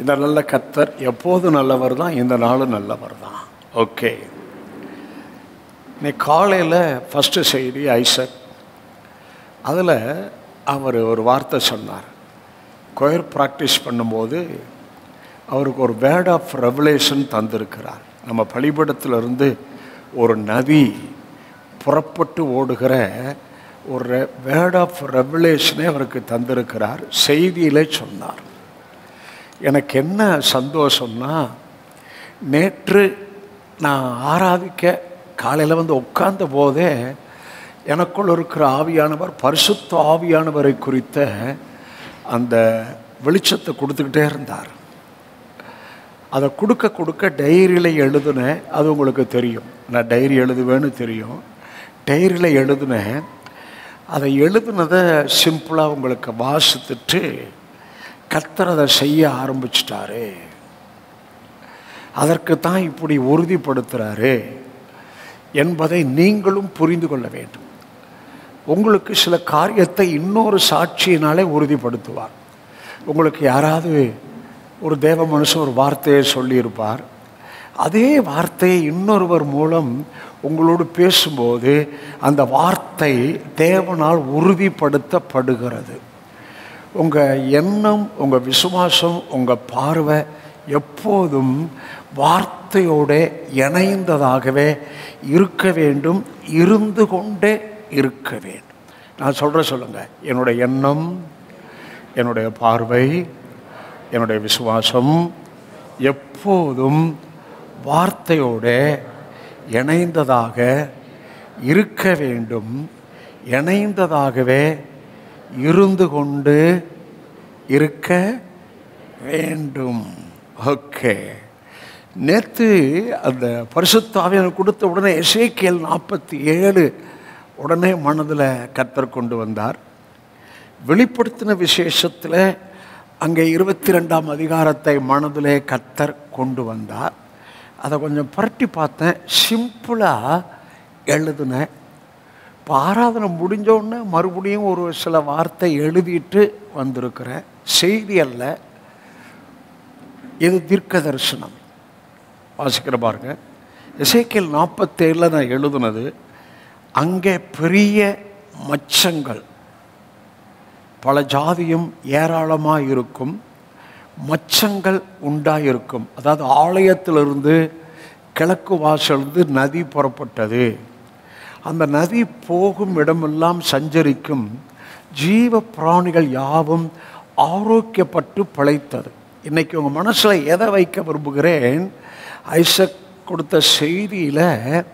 இந்த நல்ல கத்தர் எப்போது நல்லவர் தான் இந்த நாளும் நல்லவர் தான் ஓகே இன்னைக்கு காலையில் ஃபஸ்ட்டு செய்தி ஐசக் அதில் அவர் ஒரு வார்த்தை சொன்னார் கொயர் ப்ராக்டிஸ் பண்ணும்போது அவருக்கு ஒரு வேர்ட் ஆஃப் ரெவலேஷன் தந்திருக்கிறார் நம்ம பலிபடத்திலிருந்து ஒரு நதி புறப்பட்டு ஓடுகிற ஒரு வேர்ட் ஆஃப் ரெவலேஷனை அவருக்கு தந்திருக்கிறார் செய்தியிலே சொன்னார் எனக்கு என்ன சந்தோஷம்னா நேற்று நான் ஆராதிக்க காலையில் வந்து உட்கார்ந்த போதே எனக்குள் இருக்கிற ஆவியானவர் பரிசுத்த ஆவியானவரை குறித்த அந்த வெளிச்சத்தை கொடுத்துக்கிட்டே இருந்தார் அதை கொடுக்க கொடுக்க டைரியில் எழுதுனேன் அது உங்களுக்கு தெரியும் நான் டைரி எழுதுவேன்னு தெரியும் டைரியில் எழுதுனேன் அதை எழுதுனதை சிம்பிளாக உங்களுக்கு வாசித்துட்டு கத்தர் அதை செய்ய ஆரம்பிச்சிட்டாரு அதற்கு தான் இப்படி உறுதிப்படுத்துகிறாரு என்பதை நீங்களும் புரிந்து கொள்ள வேண்டும் உங்களுக்கு சில காரியத்தை இன்னொரு சாட்சியினாலே உறுதிப்படுத்துவார் உங்களுக்கு யாராவது ஒரு தேவ மனுஷன் ஒரு வார்த்தையை சொல்லியிருப்பார் அதே வார்த்தையை இன்னொருவர் மூலம் உங்களோடு பேசும்போது அந்த வார்த்தை தேவனால் உறுதிப்படுத்தப்படுகிறது உங்கள் எண்ணம் உங்கள் விசுவாசம் உங்கள் பார்வை எப்போதும் வார்த்தையோட இணைந்ததாகவே இருக்க வேண்டும் இருந்து கொண்டே இருக்க வேண்டும் நான் சொல்கிற சொல்லுங்கள் என்னுடைய எண்ணம் என்னுடைய பார்வை என்னுடைய விசுவாசம் எப்போதும் வார்த்தையோட இணைந்ததாக இருக்க வேண்டும் இணைந்ததாகவே இருந்து கொண்டு இருக்க வேண்டும் ஓகே நேற்று அந்த பரிசுத்தாவியனை கொடுத்த உடனே எசேக்கியல் நாற்பத்தி ஏழு உடனே மனதில் கத்தர் கொண்டு வந்தார் வெளிப்படுத்தின விசேஷத்தில் அங்கே இருபத்தி ரெண்டாம் அதிகாரத்தை மனதிலே கத்தர் கொண்டு வந்தார் அதை கொஞ்சம் புரட்டி பார்த்தேன் சிம்பிளாக எழுதுனேன் இப்போ ஆராதனை முடிஞ்சோடனே மறுபடியும் ஒரு சில வார்த்தை எழுதிட்டு வந்திருக்கிறேன் செய்தி அல்ல இது தீர்க்க தரிசனம் வாசிக்கிற பாருங்க இசைக்கியல் நாற்பத்தேழில் நான் எழுதுனது அங்கே பெரிய மச்சங்கள் பல ஜாதியும் ஏராளமாக இருக்கும் மச்சங்கள் உண்டாயிருக்கும் அதாவது ஆலயத்திலிருந்து கிழக்கு வாசலிருந்து நதி புறப்பட்டது அந்த நதி போகும் இடமெல்லாம் சஞ்சரிக்கும் ஜீவ பிராணிகள் யாவும் ஆரோக்கியப்பட்டு பிழைத்தது இன்னைக்கு உங்கள் மனசில் எதை வைக்க விரும்புகிறேன் ஐசக் கொடுத்த செய்தியில்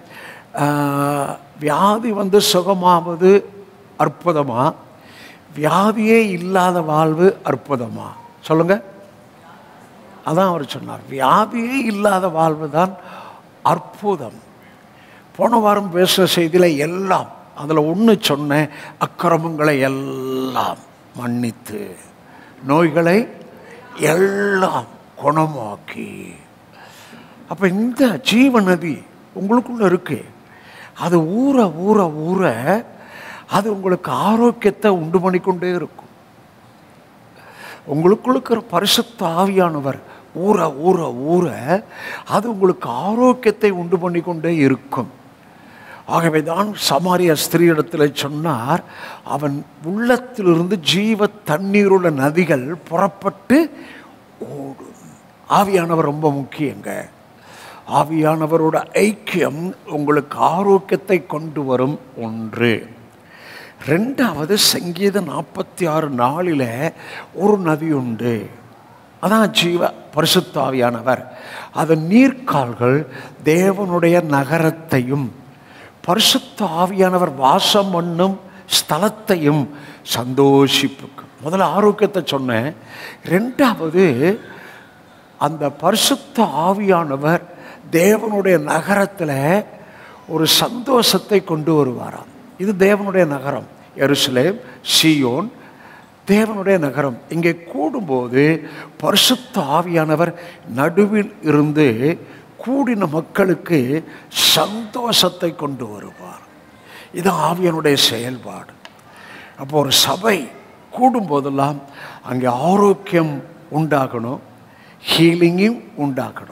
வியாதி வந்து சுகமாவது அற்புதமா வியாதியே இல்லாத வாழ்வு அற்புதமா சொல்லுங்க அதான் அவர் சொன்னார் வியாதியே இல்லாத வாழ்வு தான் அற்புதம் போன வாரம் பேசுகிற செய்தியில் எல்லாம் அதில் ஒன்று சொன்னேன் அக்கிரமங்களை எல்லாம் மன்னித்து நோய்களை எல்லாம் குணமாக்கி அப்போ இந்த ஜீவ நதி உங்களுக்குள்ள இருக்கு அது ஊற ஊற ஊற அது உங்களுக்கு ஆரோக்கியத்தை உண்டு பண்ணிக்கொண்டே இருக்கும் உங்களுக்குள்ள இருக்கிற பரிசுத்த ஆவியானவர் ஊற ஊற ஊற அது உங்களுக்கு ஆரோக்கியத்தை உண்டு பண்ணிக்கொண்டே இருக்கும் ஆகவே தான் சமாரிய ஸ்திரீயிடத்தில் சொன்னார் அவன் உள்ளத்திலிருந்து ஜீவ தண்ணீருள்ள நதிகள் புறப்பட்டு ஓடும் ஆவியானவர் ரொம்ப முக்கியங்க ஆவியானவரோட ஐக்கியம் உங்களுக்கு ஆரோக்கியத்தை கொண்டு வரும் ஒன்று ரெண்டாவது சங்கீத நாற்பத்தி ஆறு நாளில் ஒரு நதி உண்டு அதான் ஜீவ பரிசுத்தாவியானவர் அதன் நீர்க்கால்கள் தேவனுடைய நகரத்தையும் பரிசுத்த ஆவியானவர் வாசம் பண்ணும் ஸ்தலத்தையும் சந்தோஷிப்புக்கும் முதல்ல ஆரோக்கியத்தை சொன்னேன் ரெண்டாவது அந்த பரிசுத்த ஆவியானவர் தேவனுடைய நகரத்தில் ஒரு சந்தோஷத்தை கொண்டு வருவாராம் இது தேவனுடைய நகரம் எருசலேம் சியோன் தேவனுடைய நகரம் இங்கே கூடும்போது பரிசுத்த ஆவியானவர் நடுவில் இருந்து கூடின மக்களுக்கு சந்தோஷத்தை கொண்டு வருவார் இது ஆவியனுடைய செயல்பாடு அப்போ ஒரு சபை கூடும்போதெல்லாம் அங்கே ஆரோக்கியம் உண்டாகணும் ஹீலிங்கும் உண்டாக்கணும்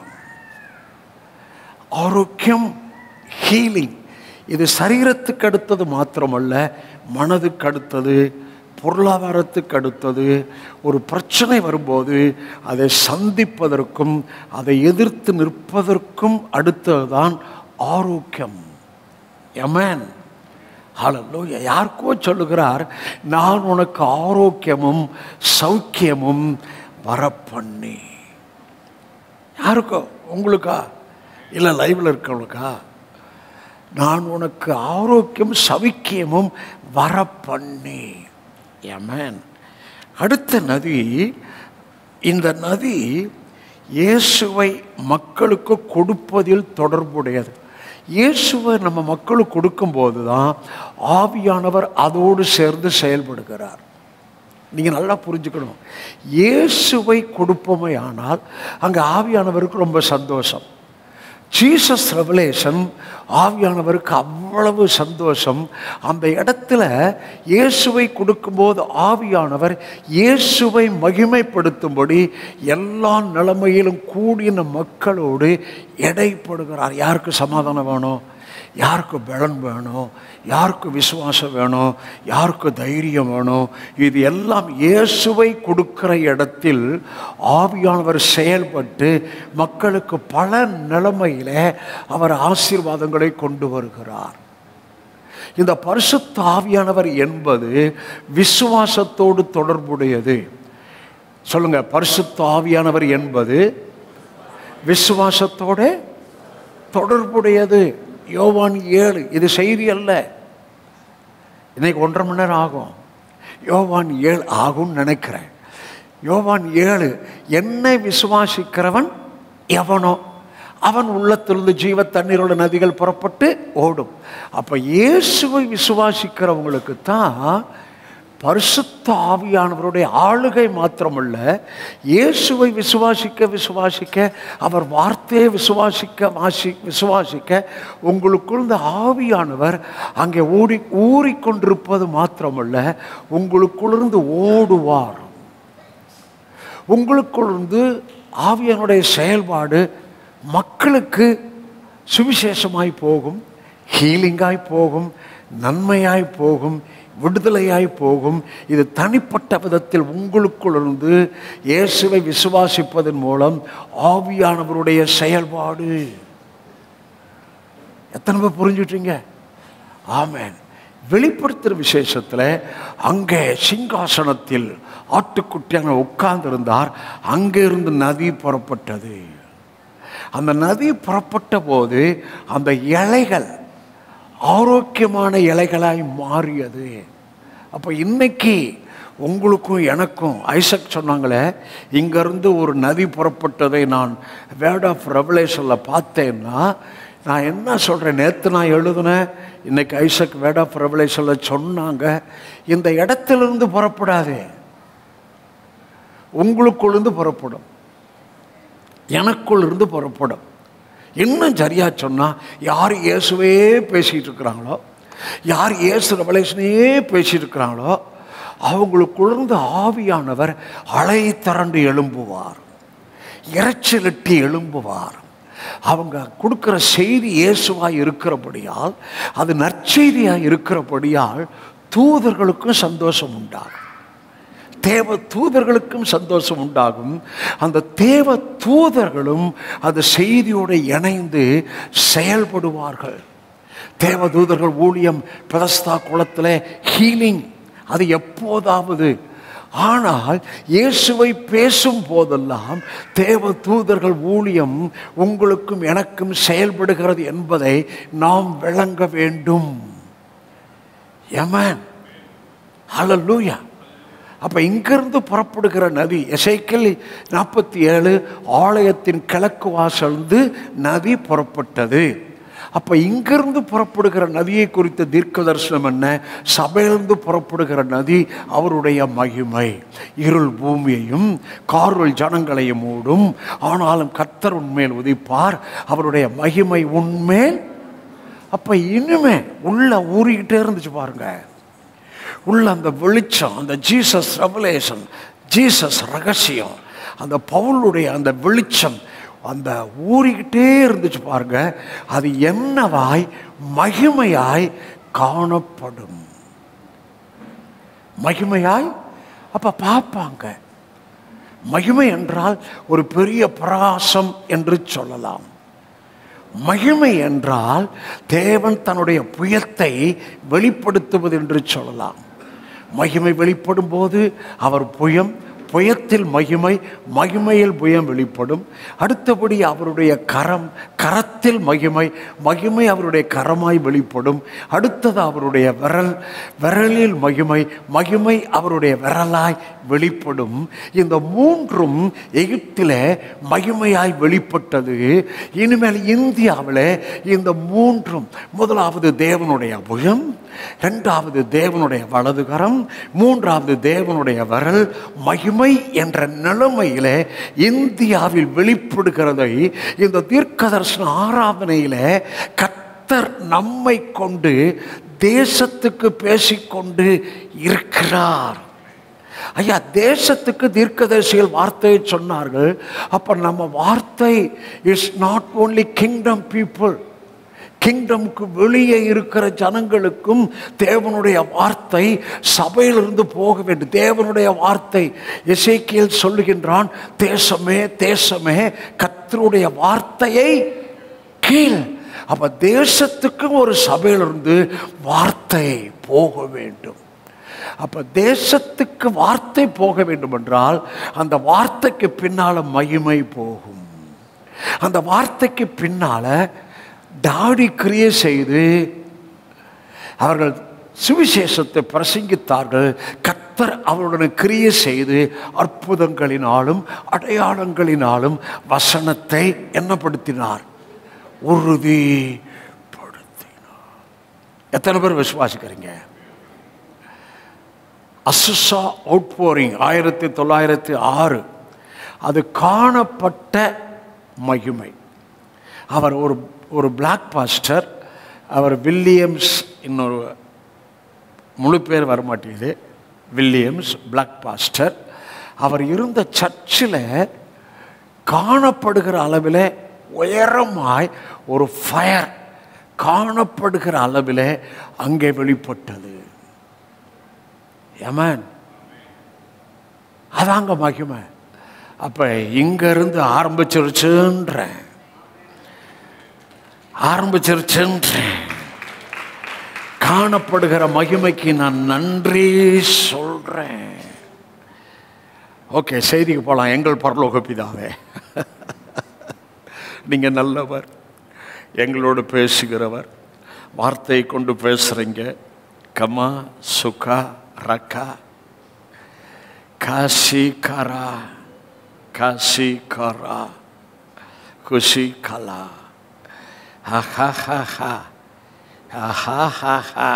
ஆரோக்கியம் ஹீலிங் இது சரீரத்துக்கு அடுத்தது மாத்திரமல்ல மனதுக்கு அடுத்தது பொருளாதாரத்துக்கு அடுத்தது ஒரு பிரச்சனை வரும்போது அதை சந்திப்பதற்கும் அதை எதிர்த்து நிற்பதற்கும் அடுத்ததுதான் ஆரோக்கியம் எமேன் ஹalleluya யாருக்கோ சொல்லுகிறார் நான் உனக்கு ஆரோக்கியமும் சௌக்கியமும் வரப்பண்ணி யாருக்கோ உங்களுக்கா இல்லை லைவில் இருக்கவங்களுக்கா நான் உனக்கு ஆரோக்கியம் சவிக்கியமும் வரப்பண்ணி எமேன் அடுத்த நதி இந்த நதி இயேசுவை மக்களுக்கு கொடுப்பதில் தொடர்புடையது இயேசுவை நம்ம மக்களுக்கு கொடுக்கும்போது தான் ஆவியானவர் அதோடு சேர்ந்து செயல்படுகிறார் நீங்கள் நல்லா புரிஞ்சுக்கணும் இயேசுவை கொடுப்போமே ஆனால் அங்கே ஆவியானவருக்கு ரொம்ப சந்தோஷம் ஜீசஸ் ரெவலேஷன் ஆவியானவருக்கு அவ்வளவு சந்தோஷம் அந்த இடத்துல இயேசுவை கொடுக்கும்போது ஆவியானவர் இயேசுவை மகிமைப்படுத்தும்படி எல்லா நிலைமையிலும் கூடின மக்களோடு எடைப்படுகிறார் யாருக்கு சமாதானம் வேணும் யாருக்கு பலன் வேணும் யாருக்கு விசுவாசம் வேணும் யாருக்கு தைரியம் வேணும் இது எல்லாம் இயேசுவை கொடுக்கிற இடத்தில் ஆவியானவர் செயல்பட்டு மக்களுக்கு பல நிலைமையில அவர் ஆசீர்வாதங்களை கொண்டு வருகிறார் இந்த பரிசுத்த ஆவியானவர் என்பது விசுவாசத்தோடு தொடர்புடையது சொல்லுங்க பரிசுத்த ஆவியானவர் என்பது விசுவாசத்தோட தொடர்புடையது யோவான் ஏழு இது செய்தி அல்ல இன்னைக்கு ஒன்றரை மணி நேரம் ஆகும் யோவான் ஏழு ஆகும்னு நினைக்கிறேன் யோவான் ஏழு என்னை விசுவாசிக்கிறவன் எவனோ அவன் உள்ளத்திலிருந்து ஜீவ தண்ணீரோட நதிகள் புறப்பட்டு ஓடும் அப்போ இயேசுவை விசுவாசிக்கிறவங்களுக்கு தான் பரிசுத்த ஆவியானவருடைய ஆளுகை மாத்திரமல்ல இயேசுவை விசுவாசிக்க விசுவாசிக்க அவர் வார்த்தையை விசுவாசிக்க வாசி விசுவாசிக்க உங்களுக்குள் இந்த ஆவியானவர் அங்கே ஓடி ஊறிக்கொண்டிருப்பது மாத்திரமல்ல உங்களுக்குள்ளிருந்து ஓடுவார் உங்களுக்குள்ளிருந்து ஆவியானுடைய செயல்பாடு மக்களுக்கு சுவிசேஷமாய் போகும் ஹீலிங்காய் போகும் நன்மையாய் போகும் விடுதலையாய் போகும் இது தனிப்பட்ட விதத்தில் உங்களுக்குள்ளிருந்து இயேசுவை விசுவாசிப்பதன் மூலம் ஆவியானவருடைய செயல்பாடு எத்தனை பேர் புரிஞ்சுட்டீங்க ஆமேன் வெளிப்படுத்துகிற விசேஷத்தில் அங்கே சிங்காசனத்தில் ஆட்டுக்குட்டியாக உட்கார்ந்திருந்தார் அங்கே இருந்து நதி புறப்பட்டது அந்த நதி புறப்பட்ட போது அந்த இலைகள் ஆரோக்கியமான இலைகளாய் மாறியது அப்போ இன்னைக்கு உங்களுக்கும் எனக்கும் ஐசக் சொன்னாங்களே இங்கேருந்து ஒரு நதி புறப்பட்டதை நான் வேர்ட் ஆஃப் ரெவலேஷனில் பார்த்தேன்னா நான் என்ன சொல்கிறேன் நேற்று நான் எழுதுனேன் இன்னைக்கு ஐசக் வேர்ட் ஆஃப் ரெவலேஷனில் சொன்னாங்க இந்த இடத்திலிருந்து புறப்படாதே உங்களுக்குள்ளிருந்து புறப்படும் எனக்குள் இருந்து புறப்படும் இன்னும் சரியா சொன்னால் யார் இயேசுவே பேசிகிட்டு இருக்கிறாங்களோ யார் இயேசு ரெவலேஷனையே பேசிட்டு இருக்கிறாங்களோ அவங்களுக்குள்ளிருந்து ஆவியானவர் அலை திரண்டு எழும்புவார் இறைச்சலிட்டு எழும்புவார் அவங்க கொடுக்குற செய்தி இயேசுவாய் இருக்கிறபடியால் அது நற்செய்தியாக இருக்கிறபடியால் தூதர்களுக்கும் சந்தோஷம் உண்டாகும் தேவ தூதர்களுக்கும் சந்தோஷம் உண்டாகும் அந்த தேவ தூதர்களும் அந்த செய்தியோடு இணைந்து செயல்படுவார்கள் தேவ தூதர்கள் ஊழியம் பிரதஸ்தா குளத்தில் ஹீலிங் அது எப்போதாவது ஆனால் இயேசுவை பேசும் போதெல்லாம் தேவ தூதர்கள் ஊழியம் உங்களுக்கும் எனக்கும் செயல்படுகிறது என்பதை நாம் விளங்க வேண்டும் எமன் ஹalleluya அப்போ இங்கிருந்து புறப்படுகிற நதி எசைக்கல் நாற்பத்தி ஏழு ஆலயத்தின் கிழக்கு வாசல்ந்து நதி புறப்பட்டது அப்போ இங்கிருந்து புறப்படுகிற நதியை குறித்த தீர்க்க தரிசனம் என்ன சபையிலிருந்து புறப்படுகிற நதி அவருடைய மகிமை இருள் பூமியையும் காருள் ஜனங்களையும் மூடும் ஆனாலும் கர்த்தர் உண்மையில் உதிப்பார் அவருடைய மகிமை உண்மேல் அப்போ இனிமே உள்ள ஊறிக்கிட்டே இருந்துச்சு பாருங்க உள்ள அந்த வெளிச்சம் அந்த ஜீசஸ் ரெவலேஷன் ஜீசஸ் ரகசியம் அந்த பவுலுடைய அந்த வெளிச்சம் அந்த ஊறிக்கிட்டே இருந்துச்சு பாருங்க அது என்னவாய் மகிமையாய் காணப்படும் மகிமையாய் அப்ப பார்ப்பாங்க மகிமை என்றால் ஒரு பெரிய பிரகாசம் என்று சொல்லலாம் மகிமை என்றால் தேவன் தன்னுடைய புயத்தை வெளிப்படுத்துவது என்று சொல்லலாம் மகிமை வெளிப்படும் போது அவர் புயம் புயத்தில் மகிமை மகிமையில் புயம் வெளிப்படும் அடுத்தபடி அவருடைய கரம் கரத்தில் மகிமை மகிமை அவருடைய கரமாய் வெளிப்படும் அடுத்தது அவருடைய விரல் விரலில் மகிமை மகிமை அவருடைய விரலாய் வெளிப்படும் இந்த மூன்றும் எகிப்தில் மகிமையாய் வெளிப்பட்டது இனிமேல் இந்தியாவில் இந்த மூன்றும் முதலாவது தேவனுடைய புயம் இரண்டாவது தேவனுடைய வலதுகரம் மூன்றாவது தேவனுடைய வரல் மகிமை என்ற நிலைமையில இந்தியாவில் வெளிப்படுகிறதை இந்த தீர்க்கதர்சன ஆராதனையில கத்தர் நம்மை கொண்டு தேசத்துக்கு பேசிக்கொண்டு இருக்கிறார் ஐயா தேசத்துக்கு தீர்க்கதரிசிகள் வார்த்தையை சொன்னார்கள் அப்ப நம்ம வார்த்தை is not only kingdom people கிங்டம்க்கு வெளியே இருக்கிற ஜனங்களுக்கும் தேவனுடைய வார்த்தை சபையிலிருந்து போக வேண்டும் தேவனுடைய வார்த்தை எசேக்கியல் சொல்லுகின்றான் தேசமே தேசமே கத்தருடைய வார்த்தையை கீழ் அப்ப தேசத்துக்கு ஒரு சபையிலிருந்து வார்த்தை போக வேண்டும் அப்ப தேசத்துக்கு வார்த்தை போக வேண்டும் என்றால் அந்த வார்த்தைக்கு பின்னால மகிமை போகும் அந்த வார்த்தைக்கு பின்னால தாடி கிரியை செய்து அவர்கள் சுவிசேஷத்தை பிரசங்கித்தார்கள் கத்தர் அவருடன் கிரியை செய்து அற்புதங்களினாலும் அடையாளங்களினாலும் வசனத்தை என்னப்படுத்தினார் உறுதிப்படுத்தினார் எத்தனை பேர் விசுவாசிக்கிறீங்க அசுசா அவுட் போரிங் ஆயிரத்தி தொள்ளாயிரத்தி ஆறு அது காணப்பட்ட மகிமை அவர் ஒரு ஒரு பிளாக் பாஸ்டர் அவர் வில்லியம்ஸ் இன்னொரு முழு பேர் வரமாட்டேங்குது வில்லியம்ஸ் பிளாக் பாஸ்டர் அவர் இருந்த சர்ச்சில் காணப்படுகிற அளவில் உயரமாய் ஒரு ஃபயர் காணப்படுகிற அளவில் அங்கே வெளிப்பட்டது ஏமன் அதாங்க மகிமை அப்போ இங்கேருந்து ஆரம்பிச்சிருச்சுன்றேன் ஆரம்பிச்சிருச்சுன்றேன் காணப்படுகிற மகிமைக்கு நான் நன்றி சொல்றேன் ஓகே செய்திக்கு போகலாம் எங்கள் பரலோக பிதாவே நீங்க நல்லவர் எங்களோடு பேசுகிறவர் வார்த்தையை கொண்டு பேசுறீங்க கமா சுகா ரக்கா காசி கரா காசி கரா குஷி கலா ஆஹாஹாஹா ஆஹாஹாஹா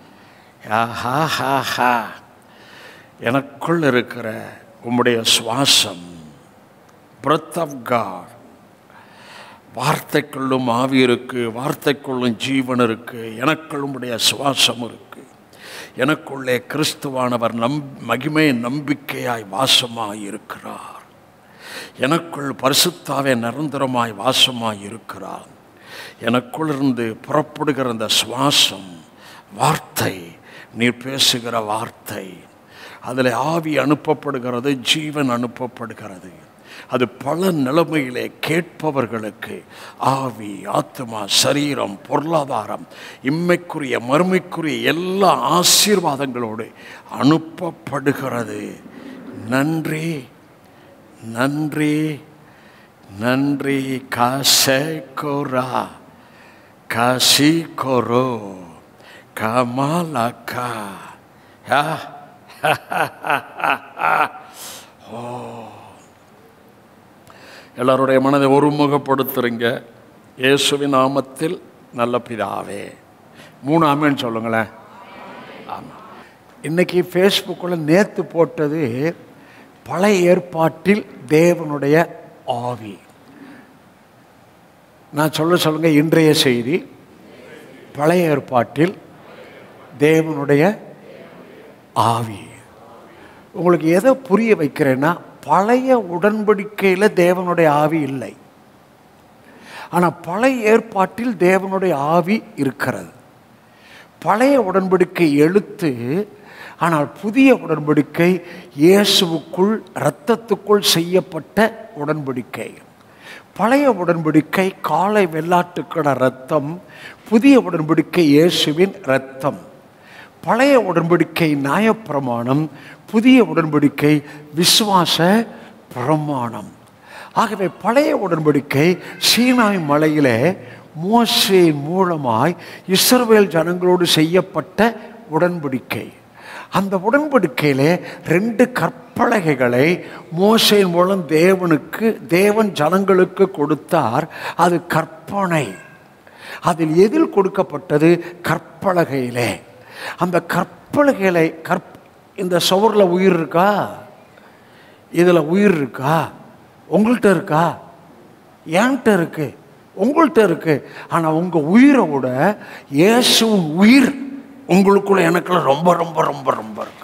ஆஹாஹாஹா எனக்குள் இருக்கிற உம்முடைய சுவாசம் பிரத் ஆஃப் காட் வார்த்தைக்குள்ளும் ஆவி இருக்கு வார்த்தைக்குள்ளும் ஜீவன் இருக்கு எனக்குள் உம்முடைய சுவாசம் இருக்கு எனக்குள்ளே கிறிஸ்துவானவர் நம் மகிமை நம்பிக்கையாய் வாசமாய் இருக்கிறார் எனக்குள் பரிசுத்தாவே நிரந்தரமாய் வாசமாய் இருக்கிறார் எனக்குள்ளிருந்து புறப்படுகிற அந்த சுவாசம் வார்த்தை நீர் பேசுகிற வார்த்தை அதில் ஆவி அனுப்பப்படுகிறது ஜீவன் அனுப்பப்படுகிறது அது பல நிலைமையிலே கேட்பவர்களுக்கு ஆவி ஆத்மா சரீரம் பொருளாதாரம் இம்மைக்குரிய மறுமைக்குரிய எல்லா ஆசீர்வாதங்களோடு அனுப்பப்படுகிறது நன்றி நன்றி நன்றி காசே கோரா காசி கொரோ கமாலக்கா ஓ எல்லாருடைய மனதை ஒருமுகப்படுத்துறீங்க இயேசுவின் நாமத்தில் நல்ல பிதாவே மூணு ஆமேன்னு சொல்லுங்களேன் ஆமாம் இன்னைக்கு ஃபேஸ்புக்கில் நேற்று போட்டது பழைய ஏற்பாட்டில் தேவனுடைய ஆவி நான் சொல்ல சொல்லுங்க இன்றைய செய்தி பழைய ஏற்பாட்டில் தேவனுடைய ஆவி உங்களுக்கு எதை புரிய வைக்கிறேன்னா பழைய உடன்படிக்கையில் தேவனுடைய ஆவி இல்லை ஆனால் பழைய ஏற்பாட்டில் தேவனுடைய ஆவி இருக்கிறது பழைய உடன்படிக்கை எழுத்து ஆனால் புதிய உடன்படிக்கை இயேசுவுக்குள் இரத்தத்துக்குள் செய்யப்பட்ட உடன்படிக்கை பழைய உடன்படிக்கை காலை வெள்ளாட்டுக்கட ரத்தம் புதிய உடன்படிக்கை இயேசுவின் இரத்தம் பழைய உடன்படிக்கை நியாயப்பிரமாணம் புதிய உடன்படிக்கை விசுவாச பிரமாணம் ஆகவே பழைய உடன்படிக்கை சீனாய் மலையிலே மோசேயின் மூலமாய் இஸ்ரவேல் ஜனங்களோடு செய்யப்பட்ட உடன்படிக்கை அந்த உடன்படிக்கையிலே ரெண்டு கற்பலகைகளை மோசையின் மூலம் தேவனுக்கு தேவன் ஜனங்களுக்கு கொடுத்தார் அது கற்பனை அதில் எதில் கொடுக்கப்பட்டது கற்பலகையிலே அந்த கற்பலகைகளை கற் இந்த சுவரில் உயிர் இருக்கா இதில் உயிர் இருக்கா உங்கள்கிட்ட இருக்கா என்கிட்ட இருக்கு உங்கள்கிட்ட இருக்கு ஆனால் உங்கள் உயிரை விட இயேசுவின் உயிர் உங்களுக்குள்ள எனக்குள்ள ரொம்ப ரொம்ப ரொம்ப ரொம்ப இருக்கு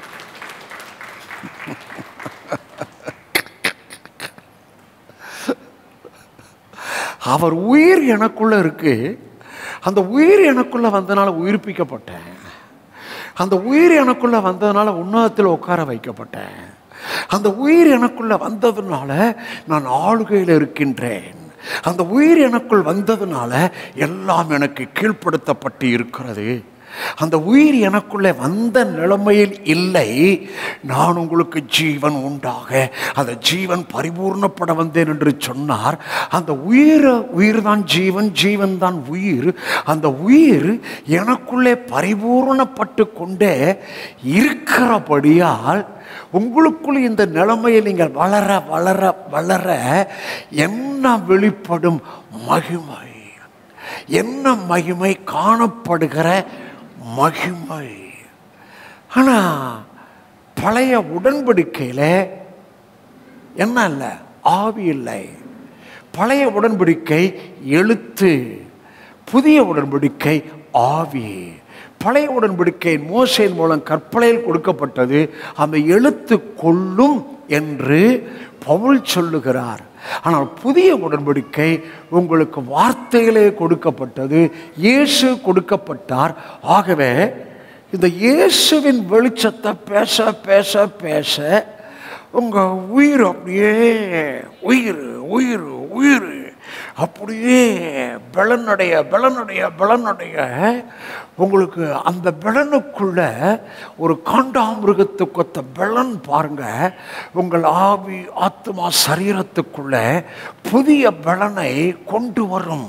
அவர் உயிர் எனக்குள்ள இருக்கு அந்த உயிர் எனக்குள்ள வந்தனால உயிர்ப்பிக்கப்பட்டேன் அந்த உயிர் எனக்குள்ள வந்ததுனால உன்னதத்தில் உட்கார வைக்கப்பட்டேன் அந்த உயிர் எனக்குள்ள வந்ததுனால நான் ஆளுகையில் இருக்கின்றேன் அந்த உயிர் எனக்குள் வந்ததுனால எல்லாம் எனக்கு கீழ்ப்படுத்தப்பட்டு இருக்கிறது அந்த உயிர் எனக்குள்ளே வந்த நிலைமையில் இல்லை நான் உங்களுக்கு ஜீவன் உண்டாக அந்த ஜீவன் பரிபூர்ணப்பட வந்தேன் என்று சொன்னார் அந்த உயிர் உயிர் தான் ஜீவன் ஜீவன் தான் உயிர் அந்த உயிர் எனக்குள்ளே பரிபூர்ணப்பட்டு கொண்டே இருக்கிறபடியால் உங்களுக்குள் இந்த நிலைமையில் நீங்கள் வளர வளர வளர என்ன வெளிப்படும் மகிமை என்ன மகிமை காணப்படுகிற மகிமை ஆனா பழைய உடன்படிக்கையில் என்ன இல்லை ஆவி இல்லை பழைய உடன்படிக்கை எழுத்து புதிய உடன்படிக்கை ஆவி பழைய உடன்படிக்கை மோசையின் மூலம் கற்பனையில் கொடுக்கப்பட்டது அந்த எழுத்து கொள்ளும் என்று பவுல் சொல்லுகிறார் ஆனால் புதிய உடன்படிக்கை உங்களுக்கு வார்த்தைகளே கொடுக்கப்பட்டது இயேசு கொடுக்கப்பட்டார் ஆகவே இந்த இயேசுவின் வெளிச்சத்தை பேச பேச பேச உங்கள் உயிர் அப்படியே உயிர் உயிர் உயிர் அப்படியே பலனுடைய பலனுடைய பலனுடைய உங்களுக்கு அந்த பலனுக்குள்ள ஒரு காண்டாமிருகத்து கொத்த பலன் பாருங்க உங்கள் ஆவி ஆத்மா சரீரத்துக்குள்ள புதிய பலனை கொண்டு வரும்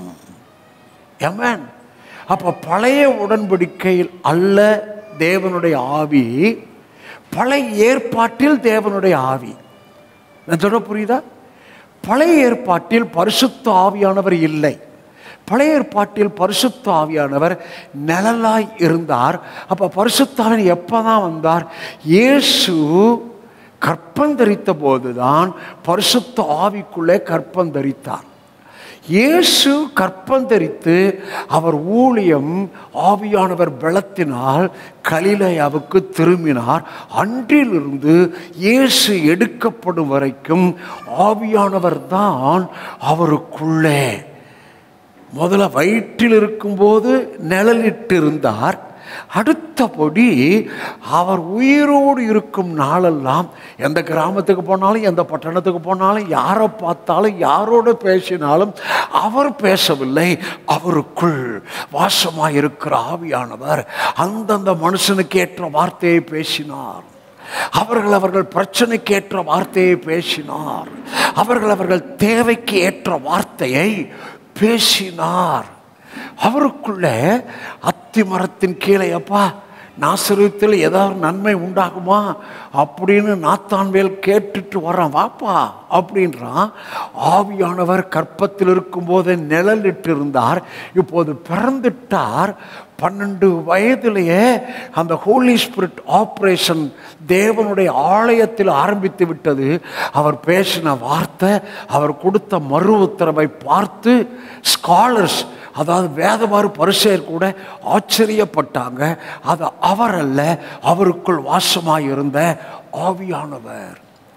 ஏமேன் அப்ப பழைய உடன்படிக்கையில் அல்ல தேவனுடைய ஆவி பழைய ஏற்பாட்டில் தேவனுடைய ஆவி நான் சொல்ல புரியுதா பழைய ஏற்பாட்டில் பரிசுத்த ஆவியானவர் இல்லை பழைய ஏற்பாட்டில் பரிசுத்த ஆவியானவர் நிழலாய் இருந்தார் அப்ப பரிசுத்தாவின் எப்பதான் வந்தார் இயேசு கற்பந்தரித்த போதுதான் பரிசுத்த ஆவிக்குள்ளே கற்பந்தரித்தார் இயேசு கற்பந்தரித்து அவர் ஊழியம் ஆவியானவர் பலத்தினால் கலிலையாவுக்கு திரும்பினார் அன்றிலிருந்து இயேசு எடுக்கப்படும் வரைக்கும் ஆவியானவர் தான் அவருக்குள்ளே முதல்ல வயிற்றில் இருக்கும்போது நிழலிட்டு இருந்தார் அடுத்தபடி அவர் உயிரோடு இருக்கும் நாளெல்லாம் எந்த கிராமத்துக்கு போனாலும் எந்த பட்டணத்துக்கு போனாலும் யாரை பார்த்தாலும் யாரோடு பேசினாலும் அவர் பேசவில்லை அவருக்குள் வாசமாக இருக்கிற ஆவியானவர் அந்தந்த மனுஷனுக்கு ஏற்ற வார்த்தையை பேசினார் அவர்கள் அவர்கள் பிரச்சனைக்கு ஏற்ற வார்த்தையை பேசினார் அவர்கள் அவர்கள் தேவைக்கு ஏற்ற வார்த்தையை பேசினார் அவருக்குள்ள அத்தி மரத்தின் கீழே அப்பா நாசரத்தில் ஏதாவது நன்மை உண்டாகுமா அப்படின்னு நாத்தான்வேல் கேட்டுட்டு வரான் வாப்பா அப்படின்றான் ஆவியானவர் கற்பத்தில் இருக்கும்போதே நிழலிட்டு இருந்தார் இப்போது பிறந்துட்டார் பன்னெண்டு வயதிலேயே அந்த ஹோலி ஸ்பிரிட் ஆப்ரேஷன் தேவனுடைய ஆலயத்தில் ஆரம்பித்து விட்டது அவர் பேசின வார்த்தை அவர் கொடுத்த மறு உத்தரவை பார்த்து ஸ்காலர்ஸ் அதாவது வேதவாறு பரிசெயர் கூட ஆச்சரியப்பட்டாங்க அது அவர் அல்ல அவருக்குள் வாசமாக இருந்த ஆவியானவர்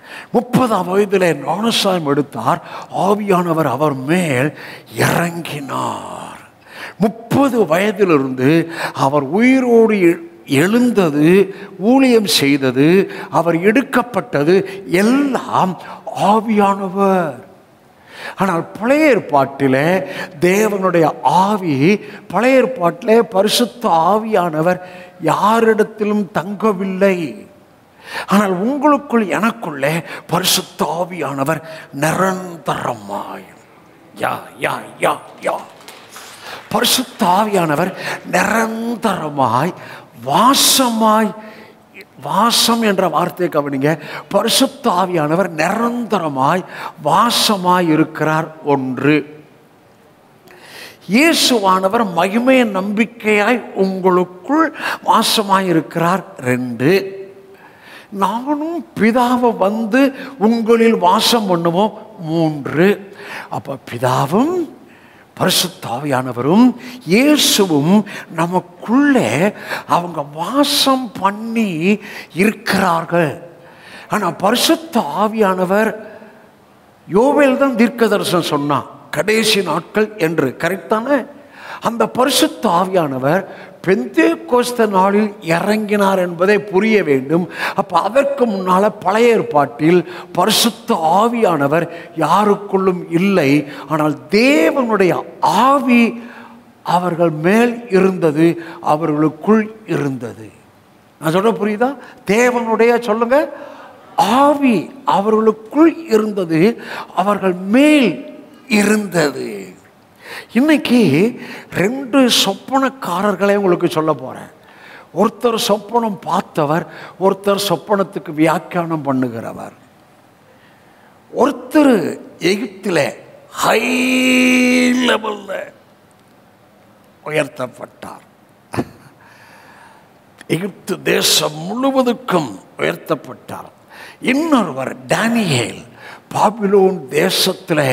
முப்பதாம் வயதிலே ஞானசாயம் எடுத்தார் ஆவியானவர் அவர் மேல் இறங்கினார் முப்பது வயதிலிருந்து அவர் உயிரோடு எ- எழுந்தது ஊழியம் செய்தது அவர் எடுக்கப்பட்டது எல்லாம் ஆவியானவர் ஆனால் பழைய ஏற்பாட்டிலே தேவனுடைய ஆவி பழைய ஏற்பாட்டிலே பரிசுத்த ஆவியானவர் யாரிடத்திலும் தங்கவில்லை ஆனால் உங்களுக்குள் எனக்குள்ளே பரிசுத்த ஆவியானவர் நிரந்தரமாய் யா யா யா யா பரிசுத்த ஆவியானவர் நிரந்தரமாய் வாசமாய் வாசம் என்ற வார்த்தையை கவனிங்க பரிசுத்த ஆவியானவர் நிரந்தரமாய் வாசமாய் இருக்கிறார் ஒன்று இயேசுவானவர் மகிமைய நம்பிக்கையாய் உங்களுக்குள் வாசமாய் இருக்கிறார் ரெண்டு நானும் பிதாவை வந்து உங்களில் வாசம் பண்ணுவோம் மூன்று அப்ப பிதாவும் பரிசுத்தாவியானவரும் இயேசுவும் நமக்குள்ளே அவங்க வாசம் பண்ணி இருக்கிறார்கள் ஆனா பரிசுத்த ஆவியானவர் யோவேல் தான் தீர்க்க தரிசனம் சொன்னான் கடைசி நாட்கள் என்று கரெக்டான அந்த பரிசுத்த ஆவியானவர் பெந்தே கோஸ்த நாளில் இறங்கினார் என்பதை புரிய வேண்டும் அப்ப அதற்கு முன்னால பழைய ஏற்பாட்டில் பரிசுத்த ஆவியானவர் யாருக்குள்ளும் இல்லை ஆனால் தேவனுடைய ஆவி அவர்கள் மேல் இருந்தது அவர்களுக்குள் இருந்தது நான் சொல்ற புரியுதா தேவனுடைய சொல்லுங்க ஆவி அவர்களுக்குள் இருந்தது அவர்கள் மேல் இருந்தது இன்னைக்கு ரெண்டு சொப்பனக்காரர்களை உங்களுக்கு சொல்ல போறேன் ஒருத்தர் சொப்பனம் பார்த்தவர் ஒருத்தர் சொப்பனத்துக்கு வியாக்கியானம் பண்ணுகிறவர் ஒருத்தர் எகிப்தில் ஹை லெவல்ல உயர்த்தப்பட்டார் எகிப்து தேசம் முழுவதுக்கும் உயர்த்தப்பட்டார் இன்னொருவர் டேனியேல் பாபிலோன் தேசத்தில்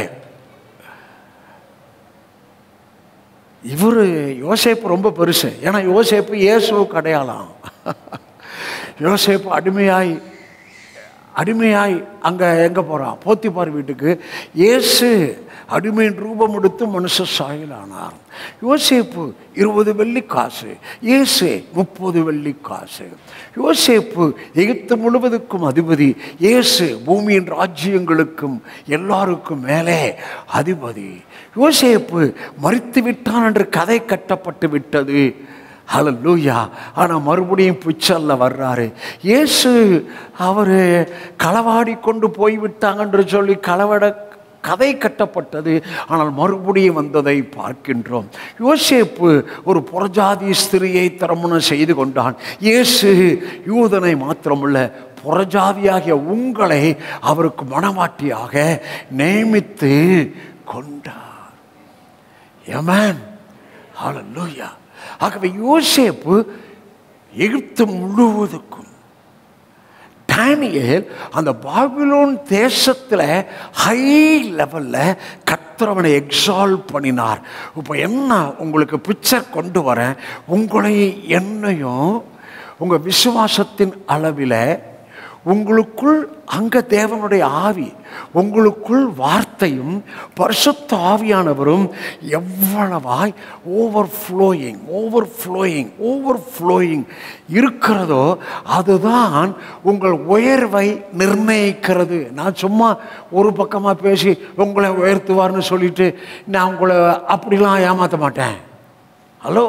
இவர் யோசேப்பு ரொம்ப பெருசு ஏன்னா யோசேப்பு இயேசுவுக்கு அடையாளம் யோசேப்பு அடிமையாய் அடிமையாய் அங்கே எங்கே போகிறான் போத்திப்பார் வீட்டுக்கு இயேசு அடிமையின் ரூபம் எடுத்து மனுஷ சாயலானார் யோசேப்பு இருபது வெள்ளி காசு இயேசு முப்பது வெள்ளி காசு யோசேப்பு எகிப்து முழுவதுக்கும் அதிபதி இயேசு பூமியின் ராஜ்யங்களுக்கும் எல்லாருக்கும் மேலே அதிபதி யோசேப்பு மறித்து விட்டான் என்று கதை கட்டப்பட்டு விட்டது ஹalleluya ஆனால் மறுபடியும் பிச்சல்ல வர்றாரு இயேசு அவர் களவாடி கொண்டு போய்விட்டாங்கன்று சொல்லி களவட கதை கட்டப்பட்டது ஆனால் மறுபடியும் வந்ததை பார்க்கின்றோம் யோசேப்பு ஒரு புறஜாதி ஸ்திரியை திருமணம் செய்து கொண்டான் இயேசு யூதனை மாத்திரமல்ல புறஜாதியாகிய உங்களை அவருக்கு மனவாட்டியாக நியமித்து கொண்டார் ஏமேன் ஹalleluya ஆகவே யோசேப்பு எகிப்து முழுவதுக்கும் டேனியல் அந்த பாபிலோன் தேசத்தில் ஹை லெவலில் கத்திரவனை எக்ஸால் பண்ணினார் இப்போ என்ன உங்களுக்கு பிக்சர் கொண்டு வரேன் உங்களை என்னையும் உங்கள் விசுவாசத்தின் அளவில் உங்களுக்குள் அங்க தேவனுடைய ஆவி உங்களுக்குள் வார்த்தையும் பரிசுத்த ஆவியானவரும் எவ்வளவாய் over flowing over flowing over flowing இருக்கிறதோ அதுதான் உங்கள் உயர்வை நிர்ணயிக்கிறது நான் சும்மா ஒரு பக்கமாக பேசி உங்களை உயர்த்துவார்னு சொல்லிட்டு நான் உங்களை அப்படிலாம் ஏமாற்ற மாட்டேன் ஹலோ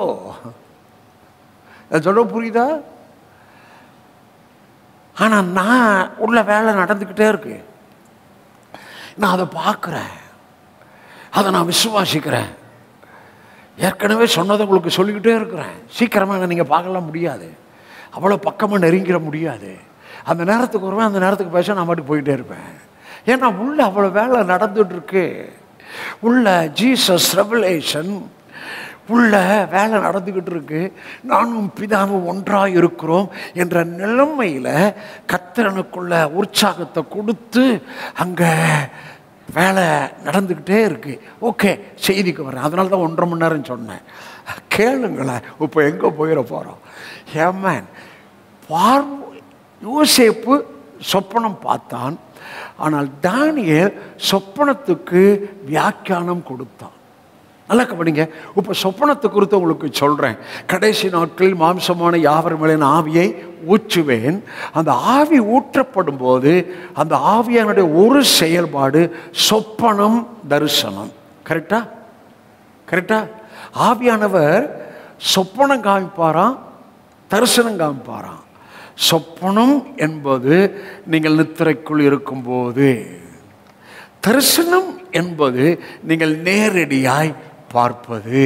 சொல்ல புரியுதா ஆனால் நான் உள்ள வேலை நடந்துக்கிட்டே இருக்கு நான் அதை பார்க்குறேன் அதை நான் விசுவாசிக்கிறேன் ஏற்கனவே சொன்னதை உங்களுக்கு சொல்லிக்கிட்டே இருக்கிறேன் சீக்கிரமாக நீங்கள் பார்க்கலாம் முடியாது அவ்வளோ பக்கமாக நெருங்கிட முடியாது அந்த நேரத்துக்கு வருவேன் அந்த நேரத்துக்கு பேச நான் மட்டும் போயிட்டே இருப்பேன் ஏன்னா உள்ள அவ்வளோ வேலை நடந்துட்டு இருக்கு உள்ள ஜீசஸ் ரெவலேஷன் உள்ள வேலை நடந்துக்கிட்டு இருக்கு நானும் பிதாவும் ஒன்றாக இருக்கிறோம் என்ற நிலைமையில் கத்திரனுக்குள்ள உற்சாகத்தை கொடுத்து அங்கே வேலை நடந்துக்கிட்டே இருக்கு ஓகே செய்திக்கு வரேன் அதனால தான் ஒன்றரை மணி நேரம் சொன்னேன் கேளுங்களேன் இப்போ எங்கே போயிட போகிறோம் ஏமேன் பார் யோசேப்பு சொப்பனம் பார்த்தான் ஆனால் தானியேல் சொப்பனத்துக்கு வியாக்கியானம் கொடுத்தான் நல்லா கவனிங்க இப்போ சொப்பனத்தை குறித்து உங்களுக்கு சொல்கிறேன் கடைசி நாட்களில் மாம்சமான யாவர் மேலே நான் ஆவியை ஊற்றுவேன் அந்த ஆவி ஊற்றப்படும் போது அந்த ஆவியானுடைய ஒரு செயல்பாடு சொப்பனம் தரிசனம் கரெக்டா கரெக்டா ஆவியானவர் சொப்பனம் காமிப்பாராம் தரிசனம் காமிப்பாராம் சொப்பனம் என்பது நீங்கள் நித்திரைக்குள் இருக்கும்போது தரிசனம் என்பது நீங்கள் நேரடியாய் பார்ப்பது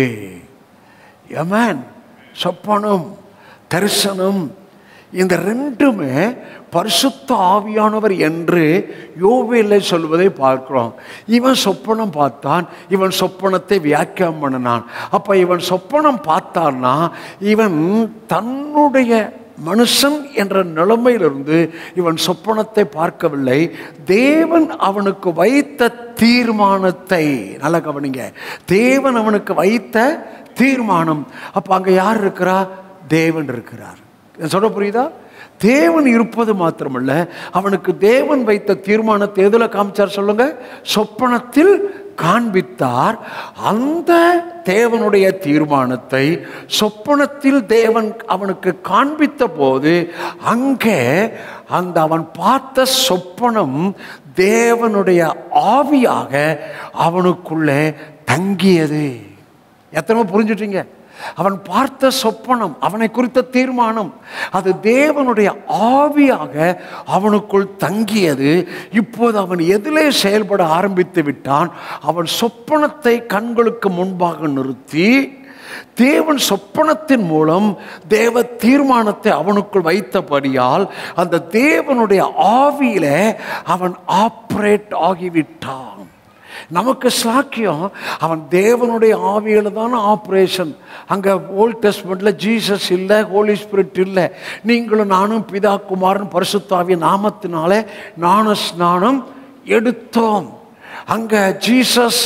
எமன் சொப்பனம் தரிசனம் இந்த ரெண்டுமே பரிசுத்த ஆவியானவர் என்று யோவேல சொல்வதை பார்க்கிறோம் இவன் சொப்பனம் பார்த்தான் இவன் சொப்பனத்தை வியாக்கியம் பண்ணினான் அப்போ இவன் சொப்பனம் பார்த்தான்னா இவன் தன்னுடைய மனுஷன் என்ற நிலைமையிலிருந்து இவன் சொப்பனத்தை பார்க்கவில்லை தேவன் அவனுக்கு வைத்த தீர்மானத்தை நல்லா கவனிங்க தேவன் அவனுக்கு வைத்த தீர்மானம் அப்போ அங்கே யார் இருக்கிறா தேவன் இருக்கிறார் சொல்ல புரியுதா தேவன் இருப்பது மாத்திரமல்ல அவனுக்கு தேவன் வைத்த தீர்மானத்தை எதில் காமிச்சார் சொல்லுங்க சொப்பனத்தில் காண்பித்தார் அந்த தேவனுடைய தீர்மானத்தை சொப்பனத்தில் தேவன் அவனுக்கு காண்பித்த போது அங்கே அந்த அவன் பார்த்த சொப்பனம் தேவனுடைய ஆவியாக அவனுக்குள்ளே தங்கியது எத்தனை புரிஞ்சுட்டீங்க அவன் பார்த்த சொப்பனம் அவனை குறித்த தீர்மானம் அது தேவனுடைய ஆவியாக அவனுக்குள் தங்கியது இப்போது அவன் எதிலே செயல்பட ஆரம்பித்து விட்டான் அவன் சொப்பனத்தை கண்களுக்கு முன்பாக நிறுத்தி தேவன் சொப்பனத்தின் மூலம் தேவ தீர்மானத்தை அவனுக்குள் வைத்தபடியால் அந்த தேவனுடைய ஆவியில அவன் ஆப்ரேட் ஆகிவிட்டான் நமக்கு சாக்கியம் அவன் தேவனுடைய ஆவியில் தான் ஆப்ரேஷன் அங்கே ஓல்ட் டெஸ்ட்மெண்ட்டில் ஜீசஸ் இல்லை ஹோலி ஸ்பிரிட் இல்லை நீங்களும் நானும் பிதா குமாரன் பரிசுத்தாவிய நாமத்தினாலே ஞான ஸ்நானம் எடுத்தோம் அங்கே ஜீசஸ்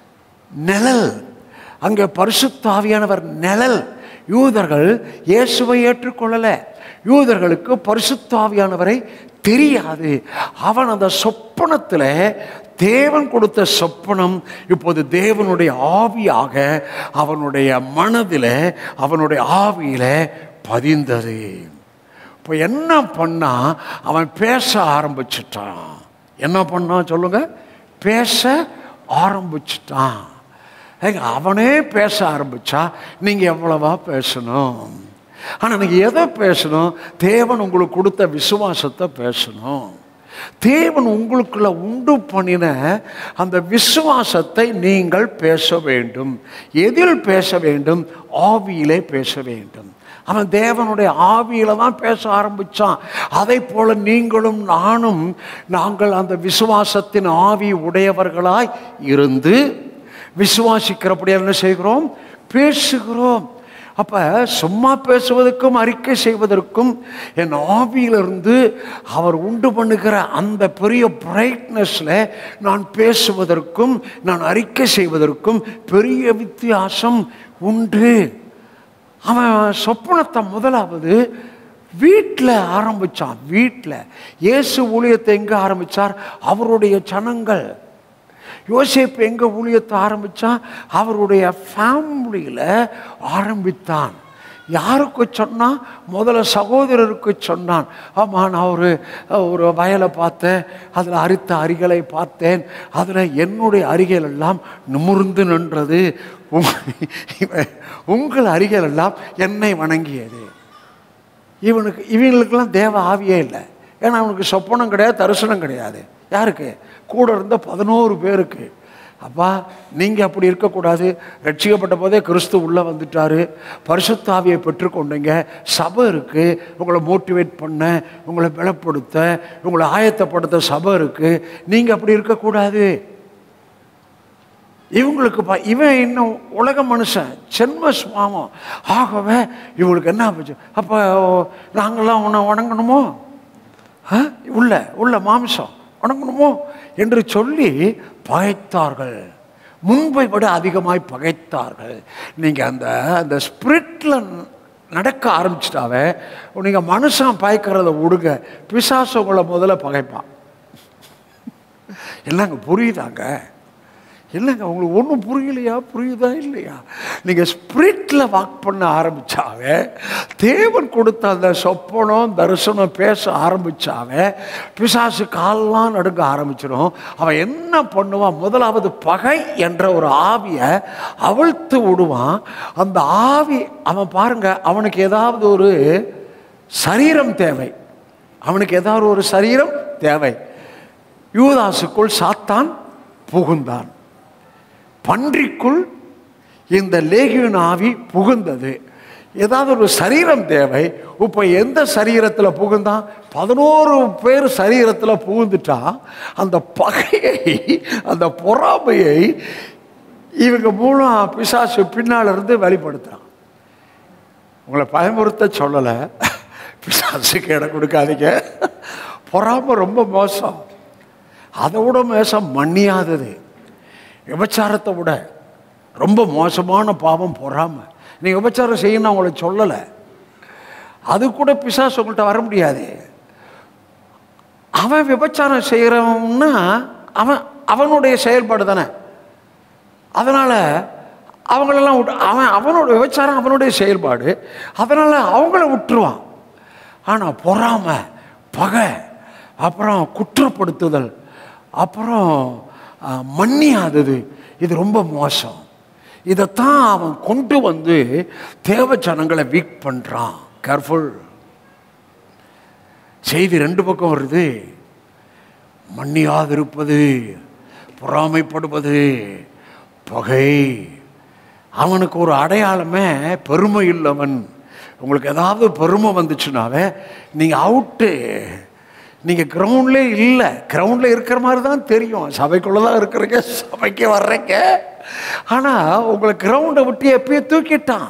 நிழல் அங்கே பரிசுத்தாவியானவர் நிழல் யூதர்கள் இயேசுவை ஏற்றுக்கொள்ளலை யூதர்களுக்கு பரிசுத்தாவியானவரை தெரியாது அவன் அந்த சொப்பனத்தில் தேவன் கொடுத்த சொப்பனம் இப்போது தேவனுடைய ஆவியாக அவனுடைய மனதில் அவனுடைய ஆவியில் பதிந்தது இப்போ என்ன பண்ணா அவன் பேச ஆரம்பிச்சிட்டான் என்ன பண்ணான் சொல்லுங்க பேச ஆரம்பிச்சிட்டான் ஏங்க அவனே பேச ஆரம்பிச்சா நீங்கள் எவ்வளவா பேசணும் ஆனால் நீங்கள் எதை பேசணும் தேவன் உங்களுக்கு கொடுத்த விசுவாசத்தை பேசணும் தேவன் உங்களுக்குள்ள உண்டு பண்ணின அந்த விசுவாசத்தை நீங்கள் பேச வேண்டும் எதில் பேச வேண்டும் ஆவியிலே பேச வேண்டும் அவன் தேவனுடைய ஆவியில தான் பேச ஆரம்பிச்சான் அதை போல நீங்களும் நானும் நாங்கள் அந்த விசுவாசத்தின் ஆவி உடையவர்களாய் இருந்து விசுவாசிக்கிறபடி என்ன செய்கிறோம் பேசுகிறோம் அப்போ சும்மா பேசுவதற்கும் அறிக்கை செய்வதற்கும் என் ஆவியிலிருந்து அவர் உண்டு பண்ணுகிற அந்த பெரிய பிரைட்னஸில் நான் பேசுவதற்கும் நான் அறிக்கை செய்வதற்கும் பெரிய வித்தியாசம் உண்டு அவன் சொப்பனத்தை முதலாவது வீட்டில் ஆரம்பித்தான் வீட்டில் இயேசு ஊழியத்தை எங்கே ஆரம்பித்தார் அவருடைய சனங்கள் யோசேப்பு எங்கே ஊழியத்தை ஆரம்பித்தான் அவருடைய ஃபேமிலியில் ஆரம்பித்தான் யாருக்கு சொன்னான் முதல்ல சகோதரருக்கு சொன்னான் ஆமாம் நான் ஒரு ஒரு வயலை பார்த்தேன் அதில் அரித்த அரிகளை பார்த்தேன் அதில் என்னுடைய அரிகள் எல்லாம் நிமிர்ந்து நின்றது உங்கள் அரிகள் எல்லாம் என்னை வணங்கியது இவனுக்கு இவங்களுக்கெல்லாம் தேவ ஆவியே இல்லை ஏன்னா அவனுக்கு சொப்பனம் கிடையாது தரிசனம் கிடையாது யாருக்கு கூட இருந்த பதினோரு பேருக்கு அப்பா நீங்கள் அப்படி இருக்கக்கூடாது ரட்சிக்கப்பட்ட போதே கிறிஸ்து உள்ளே வந்துட்டாரு பரிசுத்தாவியை பெற்றுக்கொண்டீங்க சபை இருக்குது உங்களை மோட்டிவேட் பண்ண உங்களை பலப்படுத்த உங்களை ஆயத்தப்படுத்த சபை இருக்குது நீங்கள் அப்படி இருக்கக்கூடாது இவங்களுக்கு பா இவன் இன்னும் உலக மனுஷன் சென்ம சுவாமம் ஆகவே இவங்களுக்கு என்ன போச்சு அப்போ நாங்களாம் உன்னை வணங்கணுமோ ஆ? உள்ள உள்ள மாம்சம் வணங்கணுமோ என்று சொல்லி பகைத்தார்கள் முன்பை விட அதிகமாய் பகைத்தார்கள் நீங்கள் அந்த அந்த ஸ்பிரிட்டில் நடக்க ஆரம்பிச்சிட்டாவே நீங்கள் மனுஷன் பயக்கிறத விடுங்க பிசாசு உங்களை முதல்ல பகைப்பான் என்னங்க புரியுதாங்க என்னங்க உங்களுக்கு ஒன்றும் புரியலையா புரியுதா இல்லையா நீங்கள் ஸ்பிரிட்டில் வாக் பண்ண ஆரம்பிச்சாவே தேவன் கொடுத்த அந்த சொப்பனம் தரிசனம் பேச ஆரம்பிச்சாவே பிசாசு கால்லாம் நடுங்க ஆரம்பிச்சிடும் அவன் என்ன பண்ணுவான் முதலாவது பகை என்ற ஒரு ஆவியை அவிழ்த்து விடுவான் அந்த ஆவி அவன் பாருங்க அவனுக்கு ஏதாவது ஒரு சரீரம் தேவை அவனுக்கு ஏதாவது ஒரு சரீரம் தேவை யூதாசுக்குள் சாத்தான் புகுந்தான் பன்றிக்குள் இந்த லேகியன் ஆவி புகுந்தது ஏதாவது ஒரு சரீரம் தேவை இப்போ எந்த சரீரத்தில் புகுந்தான் பதினோரு பேர் சரீரத்தில் புகுந்துட்டா அந்த பகையை அந்த பொறாமையை இவங்க மூலம் பிசாசு பின்னால் இருந்து வெளிப்படுத்துகிறான் உங்களை பயமுறுத்த சொல்லலை பிசாசுக்கு இடம் கொடுக்காதீங்க பொறாமை ரொம்ப மோசம் அதை விட மோசம் மன்னியாதது விபச்சாரத்தை விட ரொம்ப மோசமான பாவம் பொறாமை நீங்கள் விபச்சாரம் செய்யணும் அவங்கள சொல்லலை அது கூட பிசாசு உங்கள்கிட்ட வர முடியாது அவன் விபச்சாரம் செய்கிறவன்னா அவன் அவனுடைய செயல்பாடு தானே அதனால் அவங்களெல்லாம் விட்டு அவன் அவனோட விபச்சாரம் அவனுடைய செயல்பாடு அதனால் அவங்கள விட்டுருவான் ஆனால் பொறாமை பகை அப்புறம் குற்றப்படுத்துதல் அப்புறம் ஆ, மன்னியாதது இது ரொம்ப மோசம் இதைத்தான் அவன் கொண்டு வந்து தேவ ஜனங்களை வீக் பண்ணுறான் கேர்ஃபுல் செய்தி ரெண்டு பக்கம் வருது மன்னியாதிருப்பது பொறாமைப்படுவது பகை அவனுக்கு ஒரு அடையாளமே பெருமை இல்லவன் உங்களுக்கு ஏதாவது பெருமை வந்துச்சுனாவே நீங்கள் அவுட்டு நீங்கள் கிரவுண்ட்லே இல்லை கிரவுண்டில் இருக்கிற மாதிரி தான் தெரியும் சபைக்குள்ளே தான் இருக்கிறீங்க சபைக்கு வர்றீங்க ஆனால் உங்களை கிரவுண்டை விட்டு எப்பயே தூக்கிட்டான்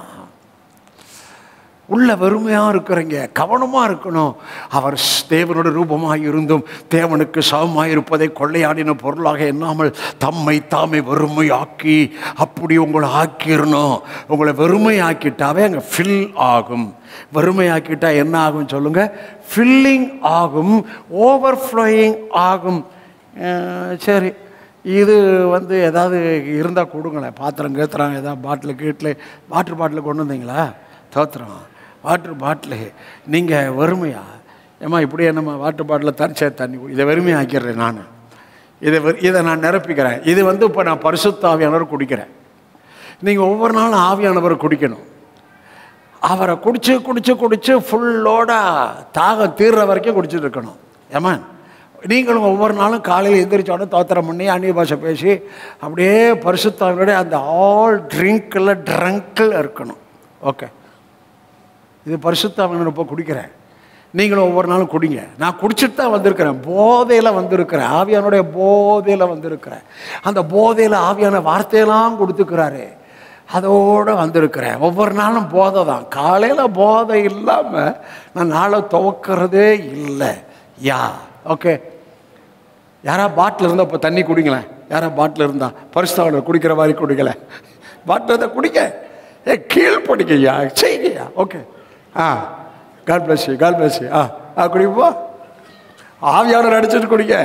உள்ள வெறுமையாக இருக்கிறீங்க கவனமாக இருக்கணும் அவர் ஸ்- தேவனோட ரூபமாக இருந்தும் தேவனுக்கு சமமாக இருப்பதை கொள்ளையாடின பொருளாக எண்ணாமல் தம்மை தாமே வெறுமையாக்கி அப்படி உங்களை ஆக்கிடணும் உங்களை வெறுமையாக்கிட்டாவே அங்கே ஃபில் ஆகும் வெறுமையாக்கிட்டா என்ன ஆகும் சொல்லுங்க ஃபில்லிங் ஆகும் ஓவர்ஃப்ளோயிங் ஆகும் அஹ் சரி இது வந்து ஏதாவது இருந்தால் கொடுங்களேன் பாத்திரம் கேத்துறாங்க ஏதாவது பாட்டில் கீட்டில் வாட்டர் பாட்டில் கொண்டு வந்தீங்களா தோத்துறோம் வாட்டர் பாட்டிலு நீங்கள் வறுமையா ஏம்மா இப்படியே நம்ம வாட்டர் பாட்டிலில் தனிச்சே தண்ணி குடி. இதை வெறுமையாக்கிறேன் நான் இதை வெறு- இதை நான் நிரப்பிக்கிறேன் இது வந்து இப்போ நான் பரிசுத்த ஆவியானவர் குடிக்கிறேன் நீங்கள் ஒவ்வொரு நாளும் ஆவியானவரை குடிக்கணும் அவரை குடிச்சு குடிச்சு குடிச்சு ஃபுல்லோட தாகம் தீர்ற வரைக்கும் குடிச்சிட்டு இருக்கணும் ஏமா நீங்களும் ஒவ்வொரு நாளும் காலையில் எந்திரிச்சோட தோத்திரம் பண்ணி அந்நிய பாஷை பேசி அப்படியே பரிசுத்தாவினுடைய அந்த ஆல் ட்ரிங்கில் ட்ரங்கில் இருக்கணும் ஓகே இது பரிசுத்தாவினர் இப்போ குடிக்கிறேன் நீங்களும் ஒவ்வொரு நாளும் குடிங்க நான் குடிச்சிட்டு தான் வந்திருக்கிறேன் போதையில் வந்திருக்கிறேன் ஆவியானுடைய போதையில் வந்திருக்கிறேன் அந்த போதையில் ஆவியான வார்த்தையெல்லாம் கொடுத்துக்கிறாரு அதோடு வந்திருக்கிறேன் ஒவ்வொரு நாளும் போதை தான் காலையில் போதை இல்லாமல் நான் நாளை துவக்கிறதே இல்லை யா ஓகே யாரா பாட்டில் இருந்தால் இப்போ தண்ணி குடிங்களேன் யாரா பாட்டில் இருந்தா பரிசுத்தாவில் குடிக்கிற மாதிரி குடிக்கல பாட்டில் இருந்தால் குடிக்க ஏ கீழ் படிக்கையா செய்கையா ஓகே ஆ கால் பிளஸ் கால் பிளஸ் ஆ ஆ குடிப்போ ஆவியானவர் அடிச்சிட்டு குடிக்க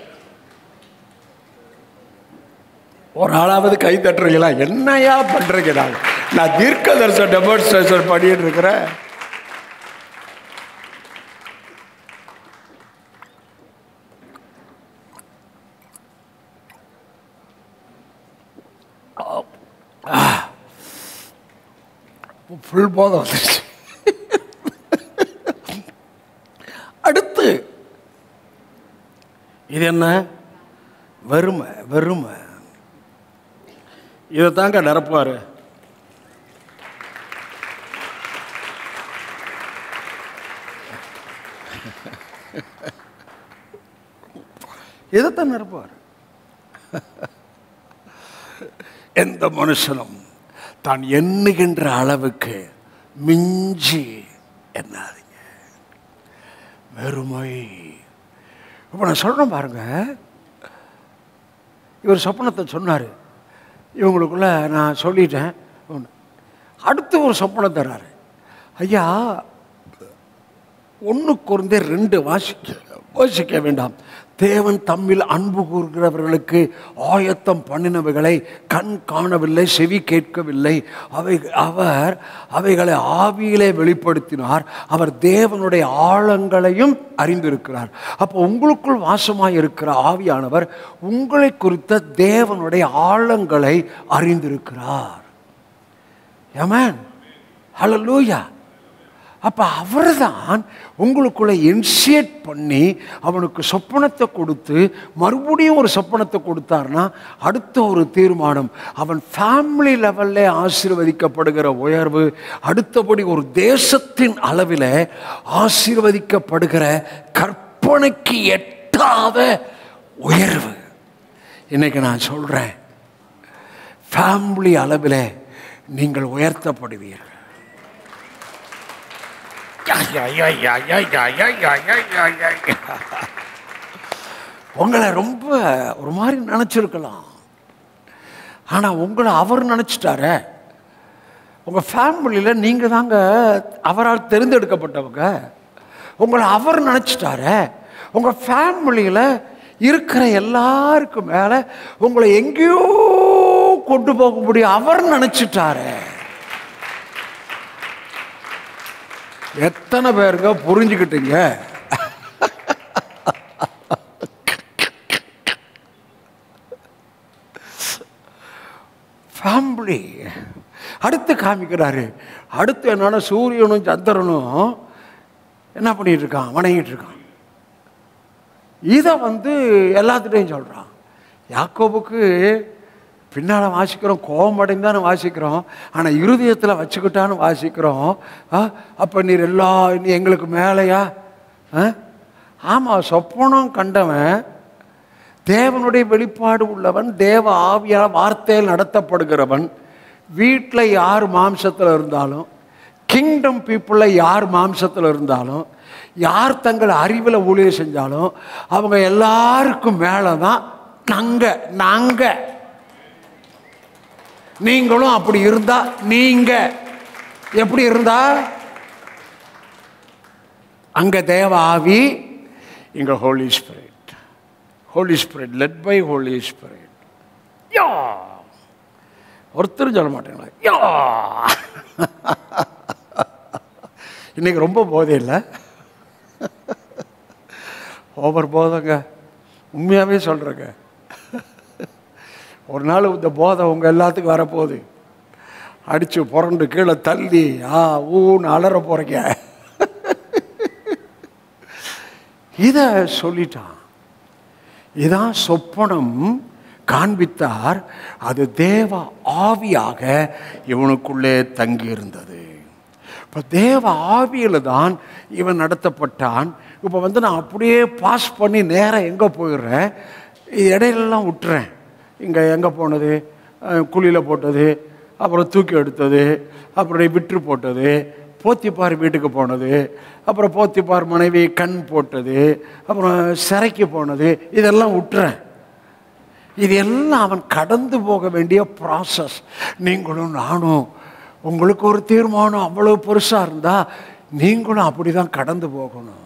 ஒரு ஆளாவது கை தட்டுறீங்களா என்னையா பண்றீங்க நான் நான் தீர்க்க தரிசன டெமான்ஸ்ட்ரேஷன் பண்ணிட்டு இருக்கிறேன் ஃபுல் போதை வந்துருச்சு அடுத்து இது என்ன வெறுமை வெறுமை இதை தாங்க நிரப்புவார் இதைத்தான் நிரப்புவார் எந்த மனுஷனும் தான் எண்ணுகின்ற அளவுக்கு மிஞ்சி எண்ணாதீங்க வெறுமை இப்போ நான் சொல்கிறேன் பாருங்க இவர் சொப்பனத்தை சொன்னார் இவங்களுக்குள்ள நான் சொல்லிட்டேன் ஒண்ணு. அடுத்து ஒரு சொப்பனம் தர்றாரு ஐயா ஒன்று குறைந்தே ரெண்டு வாசிக்க வாசிக்க வேண்டாம் தேவன் தம்மில் அன்பு கூறுகிறவர்களுக்கு ஆயத்தம் பண்ணினவைகளை கண் காணவில்லை செவி கேட்கவில்லை அவை அவர் அவைகளை ஆவியிலே வெளிப்படுத்தினார் அவர் தேவனுடைய ஆழங்களையும் அறிந்திருக்கிறார் அப்போ உங்களுக்குள் வாசமாய் இருக்கிற ஆவியானவர் உங்களை குறித்த தேவனுடைய ஆழங்களை அறிந்திருக்கிறார் ஏமேன் ஹalleluya அப்ப அவர்தான் உங்களுக்குள்ள இன்சியேட் பண்ணி அவனுக்கு சொப்பனத்தை கொடுத்து மறுபடியும் ஒரு சொப்பனத்தை கொடுத்தாருன்னா அடுத்த ஒரு தீர்மானம் அவன் ஃபேமிலி லெவல்ல ஆசீர்வதிக்கப்படுகிற உயர்வு அடுத்தபடி ஒரு தேசத்தின் அளவில் ஆசீர்வதிக்கப்படுகிற கற்பனைக்கு எட்டாத உயர்வு இன்னைக்கு நான் சொல்றேன் ஃபேமிலி அளவில் நீங்கள் உயர்த்தப்படுவீர்கள் உங்களை ரொம்ப ஒரு மாதிரி நினச்சிருக்கலாம் ஆனால் உங்களை அவர் நினச்சிட்டாரே உங்கள் ஃபேமிலியில் நீங்கள் தாங்க அவரால் தெரிந்தெடுக்கப்பட்டவங்க உங்களை அவர் நினச்சிட்டாரே உங்கள் ஃபேமிலியில் இருக்கிற எல்லாருக்கும் மேலே உங்களை எங்கேயோ கொண்டு போக முடியும் அவர் நினச்சிட்டாரே எத்தனை பேருங்க புரிஞ்சுக்கிட்டீங்க ஃபேமிலி அடுத்து காமிக்கிறாரு அடுத்து என்னன்னா சூரியனும் சந்திரனும் என்ன பண்ணிட்டு இருக்கான் வணங்கிட்டு இருக்கான் இதை வந்து எல்லாத்துட்டையும் சொல்கிறான் யாக்கோபுக்கு பின்னால் வாசிக்கிறோம் கோபமடைந்தான்னு வாசிக்கிறோம் ஆனால் இருதயத்தில் வச்சுக்கிட்டான்னு வாசிக்கிறோம் அப்போ நீர் எல்லா நீ எங்களுக்கு மேலையா ஆமாம் சொப்பனம் கண்டவன் தேவனுடைய வெளிப்பாடு உள்ளவன் தேவ ஆவியால் வார்த்தையில் நடத்தப்படுகிறவன் வீட்டில் யார் மாம்சத்தில் இருந்தாலும் கிங்டம் பீப்புளில் யார் மாம்சத்தில் இருந்தாலும் யார் தங்கள் அறிவில் ஊழியர் செஞ்சாலும் அவங்க எல்லாருக்கும் மேலே தான் நாங்கள் நாங்கள் நீங்களும் அப்படி இருந்தா நீங்க எப்படி இருந்தா அங்க தேவ ஆவி இங்க holy spirit holy spirit led by holy spirit யா ஒருத்தர் சொல்ல மாட்டேங்களா யா இன்னைக்கு ரொம்ப போதை இல்லை ஓவர் போதைங்க உண்மையாகவே சொல்கிறேங்க ஒரு நாள் இந்த போதை உங்கள் எல்லாத்துக்கும் வரப்போகுது அடித்து புரண்டு கீழே தள்ளி ஆ ஊன்னு அலற போகிறீங்க இதை சொல்லிட்டான் இதான் சொப்பனம் காண்பித்தார் அது தேவ ஆவியாக இவனுக்குள்ளே தங்கியிருந்தது இப்போ தேவ ஆவியில் தான் இவன் நடத்தப்பட்டான் இப்போ வந்து நான் அப்படியே பாஸ் பண்ணி நேராக எங்கே போயிடுறேன் இடையிலலாம் விட்டுறேன் இங்கே எங்கே போனது குழியில் போட்டது அப்புறம் தூக்கி எடுத்தது அப்புறம் விற்று போட்டது போத்திப்பார் வீட்டுக்கு போனது அப்புறம் போத்திப்பார் மனைவி கண் போட்டது அப்புறம் சிறைக்கு போனது இதெல்லாம் விட்டுறேன் இது எல்லாம் அவன் கடந்து போக வேண்டிய ப்ராசஸ் நீங்களும் நானும் உங்களுக்கு ஒரு தீர்மானம் அவ்வளோ பெருசாக இருந்தால் நீங்களும் அப்படி தான் கடந்து போகணும்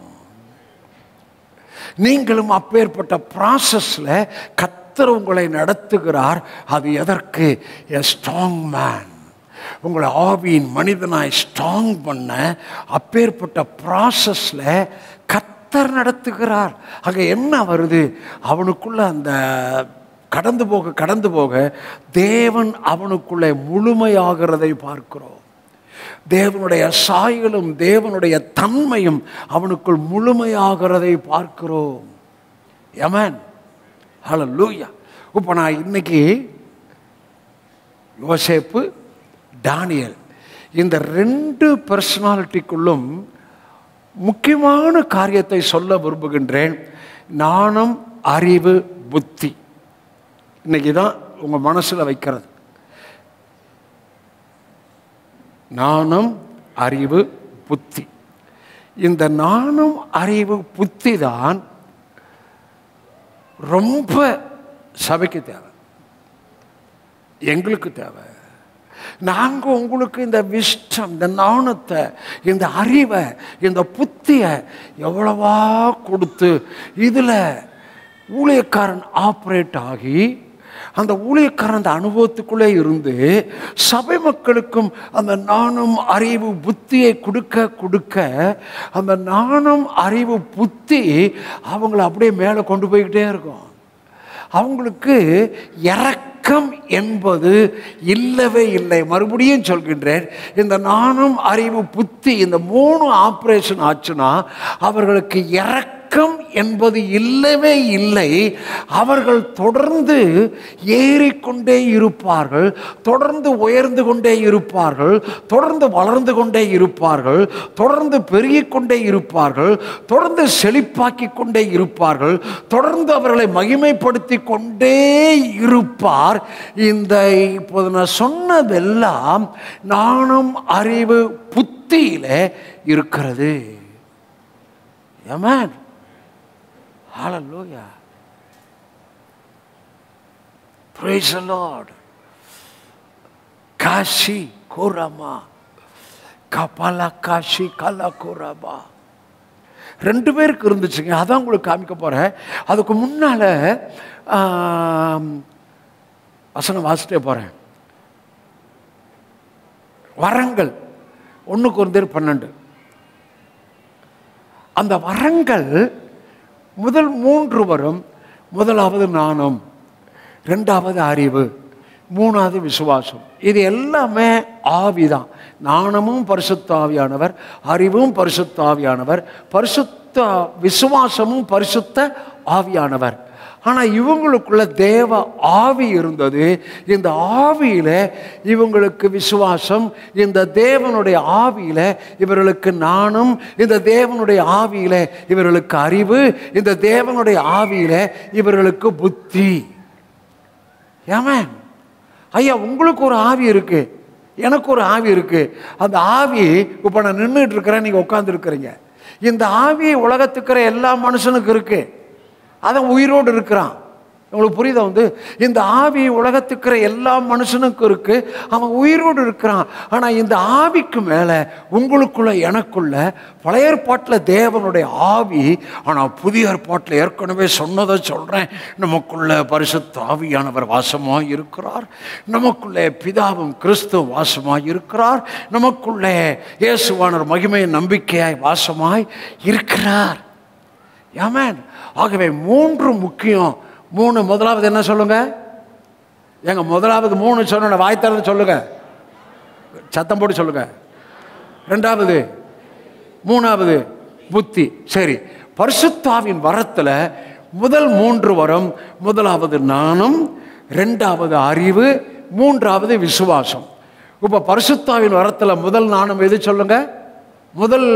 நீங்களும் அப்பேற்பட்ட ப்ராசஸில் கத்தர் உங்களை நடத்துகிறார் அது எதற்கு எ ஸ்ட்ராங் மேன் உங்களை ஆவியின் மனிதனாய் ஸ்ட்ராங் பண்ண அப்பேற்பட்ட ப்ராசஸில் கத்தர் நடத்துகிறார் அங்கே என்ன வருது அவனுக்குள்ள அந்த கடந்து போக கடந்து போக தேவன் அவனுக்குள்ளே முழுமையாகிறதை பார்க்கிறோம் தேவனுடைய சாயலும் தேவனுடைய தன்மையும் அவனுக்குள் முழுமையாகிறதை பார்க்கிறோம் யமன் ஹலோ லூயா இப்போ நான் இன்னைக்கு யோசேப்பு டானியல் இந்த ரெண்டு பர்சனாலிட்டிக்குள்ளும் முக்கியமான காரியத்தை சொல்ல விரும்புகின்றேன் நாணம் அறிவு புத்தி இன்னைக்கு தான் உங்கள் மனசில் வைக்கிறது நாணம் அறிவு புத்தி இந்த நாணம் அறிவு புத்தி தான் ரொம்ப சபைக்கு தேவை எங்களுக்கு தேவை நாங்கள் உங்களுக்கு இந்த விஷ்டம் இந்த நாணத்தை இந்த அறிவை இந்த புத்தியை எவ்வளவா கொடுத்து இதில் ஊழியக்காரன் ஆப்ரேட் ஆகி அந்த ஊழியக்காரன் அந்த அனுபவத்துக்குள்ளே இருந்து சபை மக்களுக்கும் அந்த நாணம் அறிவு புத்தியை கொடுக்க கொடுக்க அந்த நாணம் அறிவு புத்தி அவங்கள அப்படியே மேலே கொண்டு போய்கிட்டே இருக்கும் அவங்களுக்கு இறக்கம் என்பது இல்லவே இல்லை மறுபடியும் சொல்கின்றேன் இந்த நாணம் அறிவு புத்தி இந்த மூணு ஆப்ரேஷன் ஆச்சுன்னா அவர்களுக்கு இறக்கம் என்பது இல்லவே இல்லை அவர்கள் தொடர்ந்து ஏறிக்கொண்டே இருப்பார்கள் தொடர்ந்து உயர்ந்து கொண்டே இருப்பார்கள் தொடர்ந்து வளர்ந்து கொண்டே இருப்பார்கள் தொடர்ந்து பெருகிக் கொண்டே இருப்பார்கள் தொடர்ந்து செழிப்பாக்கி கொண்டே இருப்பார்கள் தொடர்ந்து அவர்களை மகிமைப்படுத்தி கொண்டே இருப்பார் இந்த இப்போது நான் சொன்னதெல்லாம் நாணம் அறிவு புத்தியில இருக்கிறது Amen. Hallelujah. Praise the Lord. காஷி கோரமா கபால காஷி கல கோரமா ரெண்டு பேருக்கு இருந்துச்சுங்க அதான் உங்களுக்கு காமிக்க போறேன் அதுக்கு முன்னால ஆம், வசனம் வாசிட்டே போறேன் வரங்கள் ஒன்று குறைந்தர் பன்னெண்டு அந்த வரங்கள் முதல் மூன்று வரும் முதலாவது நாணம் ரெண்டாவது அறிவு மூணாவது விசுவாசம் இது எல்லாமே ஆவிதான் நாணமும் பரிசுத்த ஆவியானவர் அறிவும் பரிசுத்த ஆவியானவர் பரிசுத்த விசுவாசமும் பரிசுத்த ஆவியானவர் ஆனால் இவங்களுக்குள்ள தேவ ஆவி இருந்தது இந்த ஆவியில இவங்களுக்கு விசுவாசம் இந்த தேவனுடைய ஆவியில இவர்களுக்கு நாணம் இந்த தேவனுடைய ஆவியில இவர்களுக்கு அறிவு இந்த தேவனுடைய ஆவியில இவர்களுக்கு புத்தி ஏமேன் ஐயா உங்களுக்கு ஒரு ஆவி இருக்கு எனக்கு ஒரு ஆவி இருக்கு அந்த ஆவி இப்போ நான் நின்றுட்டு இருக்கிறேன் நீங்கள் உட்காந்துருக்கிறீங்க இந்த ஆவி உலகத்துக்கிற எல்லா மனுஷனுக்கும் இருக்கு அவன் உயிரோடு இருக்கிறான் உங்களுக்கு புரியுதா வந்து இந்த ஆவி உலகத்துக்கிற எல்லா மனுஷனுக்கும் இருக்கு அவன் உயிரோடு இருக்கிறான் ஆனால் இந்த ஆவிக்கு மேலே உங்களுக்குள்ள எனக்குள்ள பழைய ஏற்பாட்டில் தேவனுடைய ஆவி ஆனால் புதிய ஏற்பாட்டில் ஏற்கனவே சொன்னதை சொல்கிறேன் நமக்குள்ள பரிசுத்த ஆவியானவர் வாசமாக இருக்கிறார் நமக்குள்ளே பிதாவும் கிறிஸ்துவ வாசமாக இருக்கிறார் நமக்குள்ளே இயேசுவானர் மகிமை நம்பிக்கையாய் வாசமாய் இருக்கிறார் ஆமென் ஆகவே மூன்று முக்கியம் மூணு முதலாவது என்ன சொல்லுங்க ஏங்க முதலாவது மூணு சொன்ன வாய் திறந்து சொல்லுங்க சத்தம் போட்டு சொல்லுங்க ரெண்டாவது மூணாவது புத்தி சரி பரிசுத்தாவின் வரத்துல முதல் மூன்று வரம் முதலாவது நாணம் ரெண்டாவது அறிவு மூன்றாவது விசுவாசம் இப்போ பரிசுத்தாவின் வரத்துல முதல் நாணம் எது சொல்லுங்க முதல்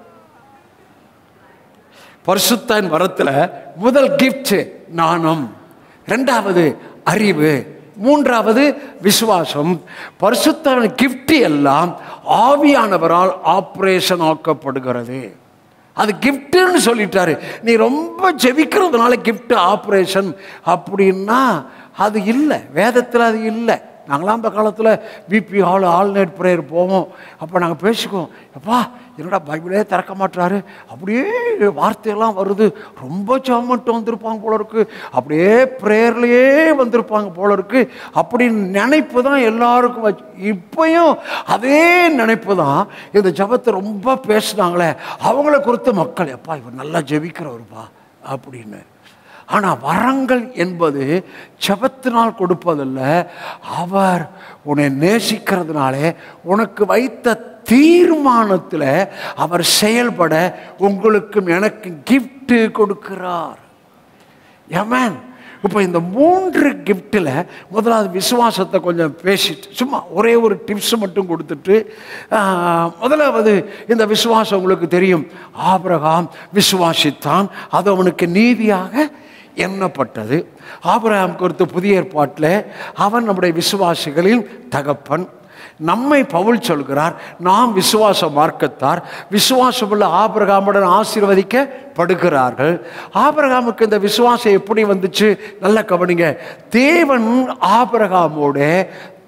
பரிசுத்தான் வரத்துல முதல் கிஃப்ட் நாணம் ரெண்டாவது அறிவு மூன்றாவது விசுவாசம் பரிசுத்தான கிஃப்ட் எல்லாம் ஆவியானவரால் ஆப்ரேஷன் ஆக்கப்படுகிறது அது கிஃப்ட்டுன்னு சொல்லிட்டாரு நீ ரொம்ப ஜெபிக்கிறதுனால கிஃப்ட் ஆப்ரேஷன் அப்படின்னா அது இல்லை வேதத்தில் அது இல்லை நாங்களாம் அந்த காலத்தில் பிபி ஹால் ஆல்நைட் ப்ரேயர் போவோம் அப்போ நாங்கள் பேசிக்குவோம் எப்பா என்னடா பைபிளே திறக்க மாட்டாரு அப்படியே வார்த்தையெல்லாம் வருது ரொம்ப ஜாமட்டு வந்திருப்பாங்க போல இருக்கு அப்படியே ப்ரேயர்லேயே வந்திருப்பாங்க போல இருக்கு அப்படின்னு நினைப்பு தான் எல்லாருக்கும் வச்சு இப்பயும் அதே நினைப்பு தான் இந்த ஜபத்தை ரொம்ப பேசுனாங்களே அவங்கள குறித்து மக்கள் எப்பா இவர் நல்லா ஜெபிக்கிறவருப்பா அப்படின்னு ஆனால் வரங்கள் என்பது ஜபத்தினால் கொடுப்பதல்ல அவர் உன்னை நேசிக்கிறதுனாலே உனக்கு வைத்த தீர்மானத்தில் அவர் செயல்பட உங்களுக்கும் எனக்கு gift கொடுக்கிறார் ஏமேன் இப்போ இந்த மூன்று கிஃப்ட்டில் முதலாவது விசுவாசத்தை கொஞ்சம் பேசிட்டு சும்மா ஒரே ஒரு டிப்ஸ் மட்டும் கொடுத்துட்டு ஆஹ், முதலாவது இந்த விசுவாசம் உங்களுக்கு தெரியும் ஆபிரகாம் விசுவாசித்தான் அது அவனுக்கு நீதியாக எண்ணப்பட்டது ஆபிரகாம் குறித்து புதிய ஏற்பாட்டில் அவன் நம்முடைய விசுவாசிகளின் தகப்பன் நம்மை பவுல் சொல்கிறார் நாம் விசுவாச மார்க்கத்தார் விசுவாசமுள்ள ஆபிரகாமுடன் ஆசீர்வதிக்கப்படுகிறார்கள் ஆபிரகாமுக்கு இந்த விசுவாசம் எப்படி வந்துச்சு நல்ல கவனிங்க தேவன் ஆபிரகாமோட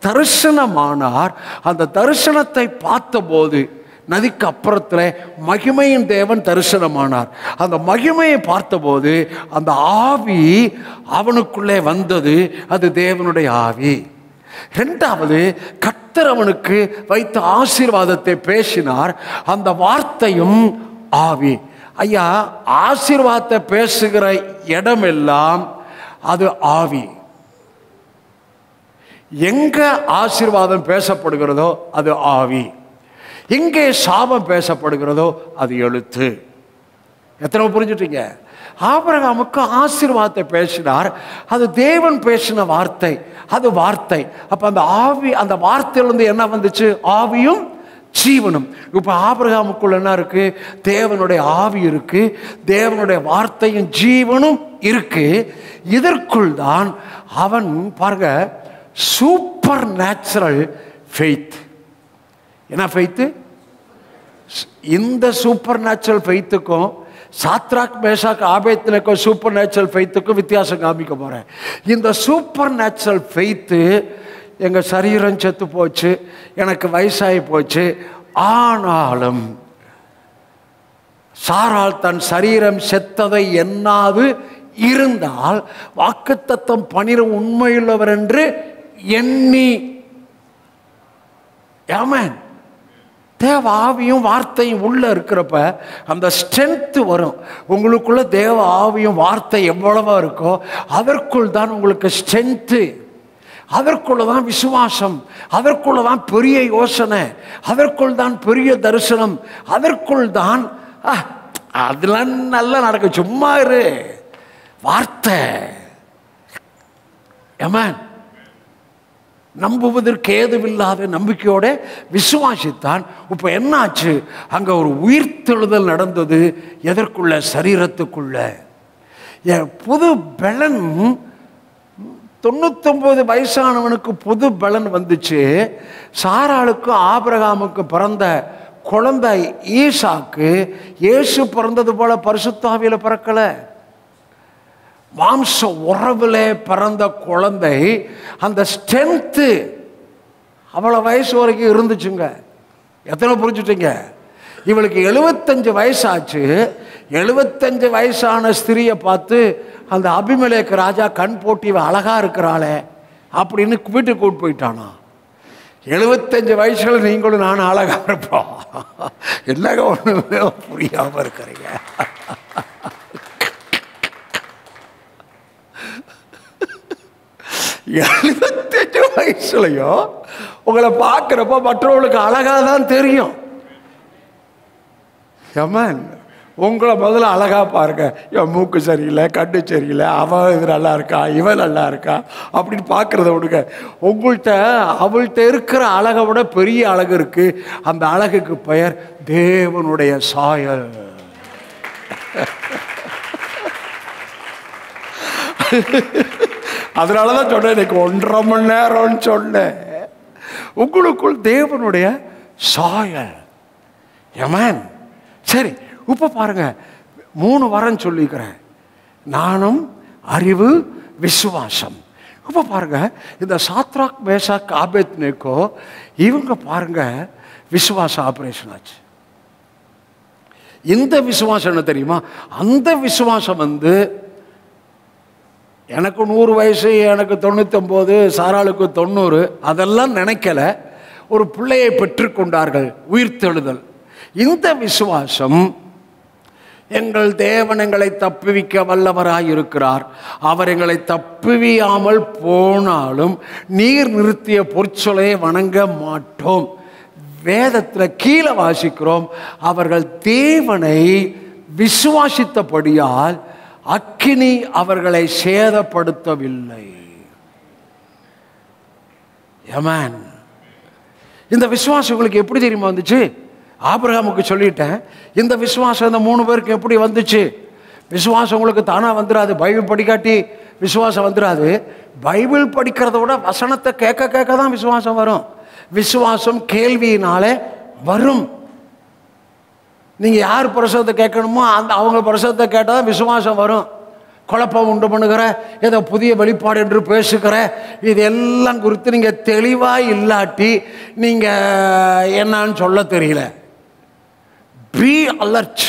தரிசனமானார் அந்த தரிசனத்தை பார்த்தபோது நதிக்கு அப்புறத்தில் மகிமையின் தேவன் தரிசனமானார் அந்த மகிமையை பார்த்தபோது அந்த ஆவி அவனுக்குள்ளே வந்தது அது தேவனுடைய ஆவி ரெண்டாவது கர்த்தர் அவனுக்கு வைத்த ஆசீர்வாதத்தை பேசினார் அந்த வார்த்தையும் ஆவி ஐயா ஆசீர்வாதத்தை பேசுகிற இடமெல்லாம் அது ஆவி எங்க ஆசீர்வாதம் பேசப்படுகிறதோ அது ஆவி எங்கே சாபம் பேசப்படுகிறதோ அது எழுத்து எத்தனை புரிஞ்சுட்டீங்க ஆபிரகாமுக்கு ஆசீர்வாதத்தை பேசினார் அது தேவன் பேசின வார்த்தை அது வார்த்தை அப்ப அந்த ஆவி அந்த வார்த்தையிலிருந்து என்ன வந்துச்சு ஆவியும் ஜீவனும் இப்ப ஆபிரகாமுக்குள்ள என்ன இருக்கு தேவனுடைய ஆவி இருக்கு தேவனுடைய வார்த்தையும் ஜீவனும் இருக்கு இதற்குள் தான் அவன் பாருங்க சூப்பர் நேச்சுரல் ஃபெய்த் என்ன ஃபெய்த்து இந்த சூப்பர் நேச்சுரல் ஃபெய்த்துக்கும் சாத்ராக் மேஷாக் ஆபேத்தினக்கும் சூப்பர் நேச்சுரல் ஃபெய்த்துக்கும் வித்தியாசம் காமிக்க போகிறேன் இந்த சூப்பர் நேச்சுரல் ஃபெய்த்து எங்கள் சரீரம் செத்து போச்சு எனக்கு வயசாகி போச்சு ஆனாலும் சாரால் தன் சரீரம் செத்ததை எண்ணாது இருந்தால் வாக்குத்தத்தம் பனிர உண்மையுள்ளவர் என்று எண்ணி ஆமென் தேவ ஆவியும் வார்த்தையும் உள்ள இருக்கிறப்ப அந்த ஸ்ட்ரென்த் வரும் உங்களுக்குள்ள தேவ ஆவியும் வார்த்தை எவ்வளவா இருக்கோ அதற்குள் தான் உங்களுக்கு ஸ்ட்ரென்த்து அதற்குள்ள தான் விசுவாசம் அதற்குள்ள தான் பெரிய யோசனை அதற்குள் தான் பெரிய தரிசனம் அதற்குள் தான் ஆ, அதெல்லாம் நல்லா நடக்கும் சும்மா இரு வார்த்தை ஏமேன் நம்புவதற்கு ஏதுவில்லாத நம்பிக்கையோட விசுவாசித்தான் இப்போ என்னாச்சு அங்க ஒரு உயிர்த்தெழுதல் நடந்தது எதற்குள்ள சரீரத்துக்குள்ள என் புது பலன் தொண்ணூத்தொன்பது வயசானவனுக்கு புது பலன் வந்துச்சு சாராளுக்கு ஆபிரகாமுக்கு பிறந்த குழந்தை ஈசாக்கு இயேசு பிறந்தது போல பரிசுத்தாவியில பிறக்கலை மாம்ச உறவுல பிறந்த குழந்தை அந்த ஸ்ட்ரென்த்து அவ்வளோ வயசு வரைக்கும் இருந்துச்சுங்க எத்தனை புரிஞ்சுட்டீங்க இவளுக்கு எழுபத்தஞ்சு வயசாச்சு எழுபத்தஞ்சு வயசான ஸ்திரியை பார்த்து அந்த அபிமலேக்கு ராஜா கண் போட்டு இவ அழகா இருக்கிறாளே அப்படின்னு வீட்டுக்கு கூட்டு போயிட்டானா எழுபத்தஞ்சு வயசுல நீங்களும் நானும் அழகா இருப்போம் என்னங்க ஒண்ணுமே புரியாம இருக்கிறீங்க எழுபத்தஞ்சு வயசுலையும் உங்களை பார்க்குறப்ப மற்றவங்களுக்கு அழகாக தான் தெரியும் ஏமன் உங்களை முதல்ல அழகா பாருங்க என் மூக்கு சரியில்லை கண்ணு சரியில்லை அவன் இது நல்லா இருக்கா இவன் நல்லா இருக்கா அப்படின்னு பார்க்கறத விடுங்க உங்கள்கிட்ட அவள்கிட்ட இருக்கிற அழகை விட பெரிய அழகு இருக்கு அந்த அழகுக்கு பெயர் தேவனுடைய சாயல் அதனால தான் சொன்னேன் எனக்கு ஒன்றரை மணி நேரம்னு சொன்னேன் உங்களுக்குள் தேவனுடைய சாயல் ஏமேன் சரி இப்போ பாருங்க மூணு வாரம் சொல்லிக்கிறேன் நானும் அறிவு விசுவாசம் இப்போ பாருங்க இந்த சாத்ராக் மேஷாக் ஆபேத்னேக்கோ இவங்க பாருங்க விசுவாச ஆபரேஷன் ஆச்சு இந்த விசுவாசம் என்ன தெரியுமா அந்த விசுவாசம் வந்து எனக்கு நூறு வயசு எனக்கு தொண்ணூத்தொம்போது சாராளுக்கு தொண்ணூறு அதெல்லாம் நினைக்கல ஒரு பிள்ளையை பெற்றுக்கொண்டார்கள் உயிர்த்தெழுதல் இந்த விசுவாசம் எங்கள் தேவன் எங்களை தப்புவிக்க வல்லவராயிருக்கிறார் அவர் எங்களை தப்புவியாமல் போனாலும் நீர் நிறுத்திய பொற்சொலை வணங்க மாட்டோம் வேதத்தில் கீழே வாசிக்கிறோம் அவர்கள் தேவனை விசுவாசித்தபடியால் அக்கினி அவர்களை சேதப்படுத்தவில்லை ஏமேன் இந்த விசுவாசம் உங்களுக்கு எப்படி தெரியுமா வந்துச்சு ஆபிரகாமுக்கு சொல்லிட்டேன் இந்த விசுவாசம் இந்த மூணு பேருக்கு எப்படி வந்துச்சு விசுவாசம் உங்களுக்கு தானாக வந்துடாது பைபிள் படிக்காட்டி விசுவாசம் வந்துடாது பைபிள் படிக்கிறத விட வசனத்தை கேட்க கேட்க தான் விசுவாசம் வரும் விசுவாசம் கேள்வியினாலே வரும் நீங்கள் யார் பிரசவத்தை கேட்கணுமோ அந்த அவங்க பிரசவத்தை கேட்டால் தான் விசுவாசம் வரும் குழப்பம் உண்டு பண்ணுகிற ஏதோ புதிய வெளிப்பாடு என்று பேசுகிற இதெல்லாம் குறித்து நீங்கள் தெளிவாக இல்லாட்டி நீங்கள் என்னன்னு சொல்ல தெரியல பி அலர்ட்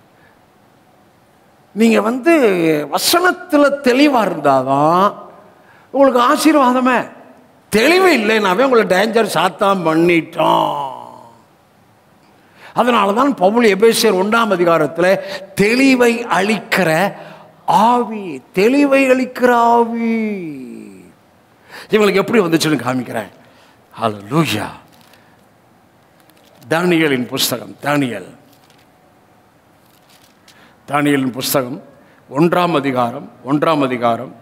நீங்கள் வந்து வசனத்தில் தெளிவாக இருந்தாதான் உங்களுக்கு ஆசீர்வாதமே தெளிவு இல்லைனாவே உங்களை டேஞ்சர் சாத்தான் பண்ணிட்டோம் அதனால தான் பவுல் எபேசியர் ஒன்றாம் அதிகாரத்தில் தெளிவை அளிக்கிற ஆவி தெளிவை அளிக்கிற ஆவி இவங்களுக்கு எப்படி வந்துச்சுன்னு காமிக்கிறேன் ஹalleluya தானியலின் புஸ்தகம் தானியல் தானியலின் புஸ்தகம் ஒன்றாம் அதிகாரம் ஒன்றாம் அதிகாரம்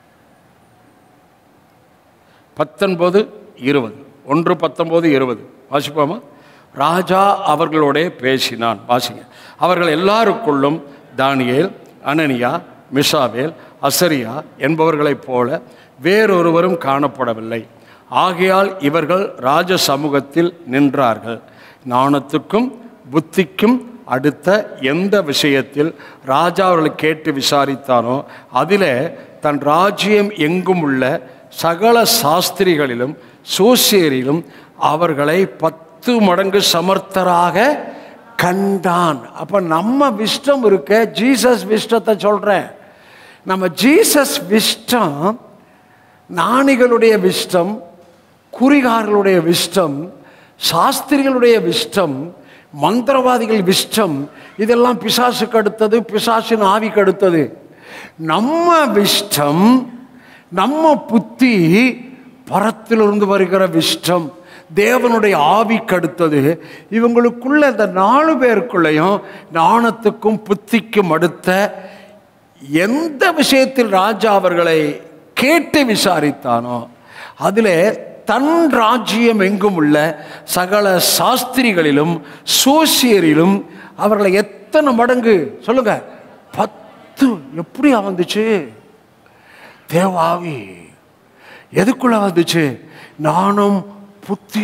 பத்தொன்பது இருபது ஒன்று பத்தொன்பது இருபது வாசிப்போமா ராஜா அவர்களோடே பேசினான் வாசிங்க அவர்கள் எல்லாருக்குள்ளும் தானியேல் அனனியா மிஷாவேல் அசரியா என்பவர்களைப் போல வேறொருவரும் காணப்படவில்லை ஆகையால் இவர்கள் ராஜ சமூகத்தில் நின்றார்கள் ஞானத்துக்கும் புத்திக்கும் அடுத்த எந்த விஷயத்தில் ராஜா அவர்களை கேட்டு விசாரித்தானோ அதிலே தன் ராஜ்யம் எங்கும் உள்ள சகல சாஸ்திரிகளிலும் சூசியரிலும் அவர்களை பத்து மடங்கு சமர்த்தராக கண்டான் அப்ப நம்ம விஷ்டம் இருக்க ஜீசஸ் விஷ்டத்தை சொல்றேன் நம்ம ஜீசஸ் விஷ்டம் ஞானிகளுடைய விஷ்டம் குறிகார்களுடைய விஷ்டம் சாஸ்திரிகளுடைய விஷ்டம் மந்திரவாதிகள் விஷ்டம் இதெல்லாம் பிசாசுக்கு அடுத்தது பிசாசின் ஆவிக்கு அடுத்தது நம்ம விஷ்டம் நம்ம புத்தி பரத்திலிருந்து வருகிற விஷ்டம் தேவனுடைய ஆவிக்கு அடுத்தது இவங்களுக்குள்ள இந்த நாலு பேருக்குள்ளேயும் ஞானத்துக்கும் புத்திக்கும் அடுத்த எந்த விஷயத்தில் ராஜா அவர்களை கேட்டு விசாரித்தானோ அதில் தன் ராஜ்யம் எங்கும் உள்ள சகல சாஸ்திரிகளிலும் சோசியரிலும் அவர்களை எத்தனை மடங்கு சொல்லுங்க பத்து எப்படி வந்துச்சு தேவாவி எதுக்குள்ள வந்துச்சு நானும் புத்தி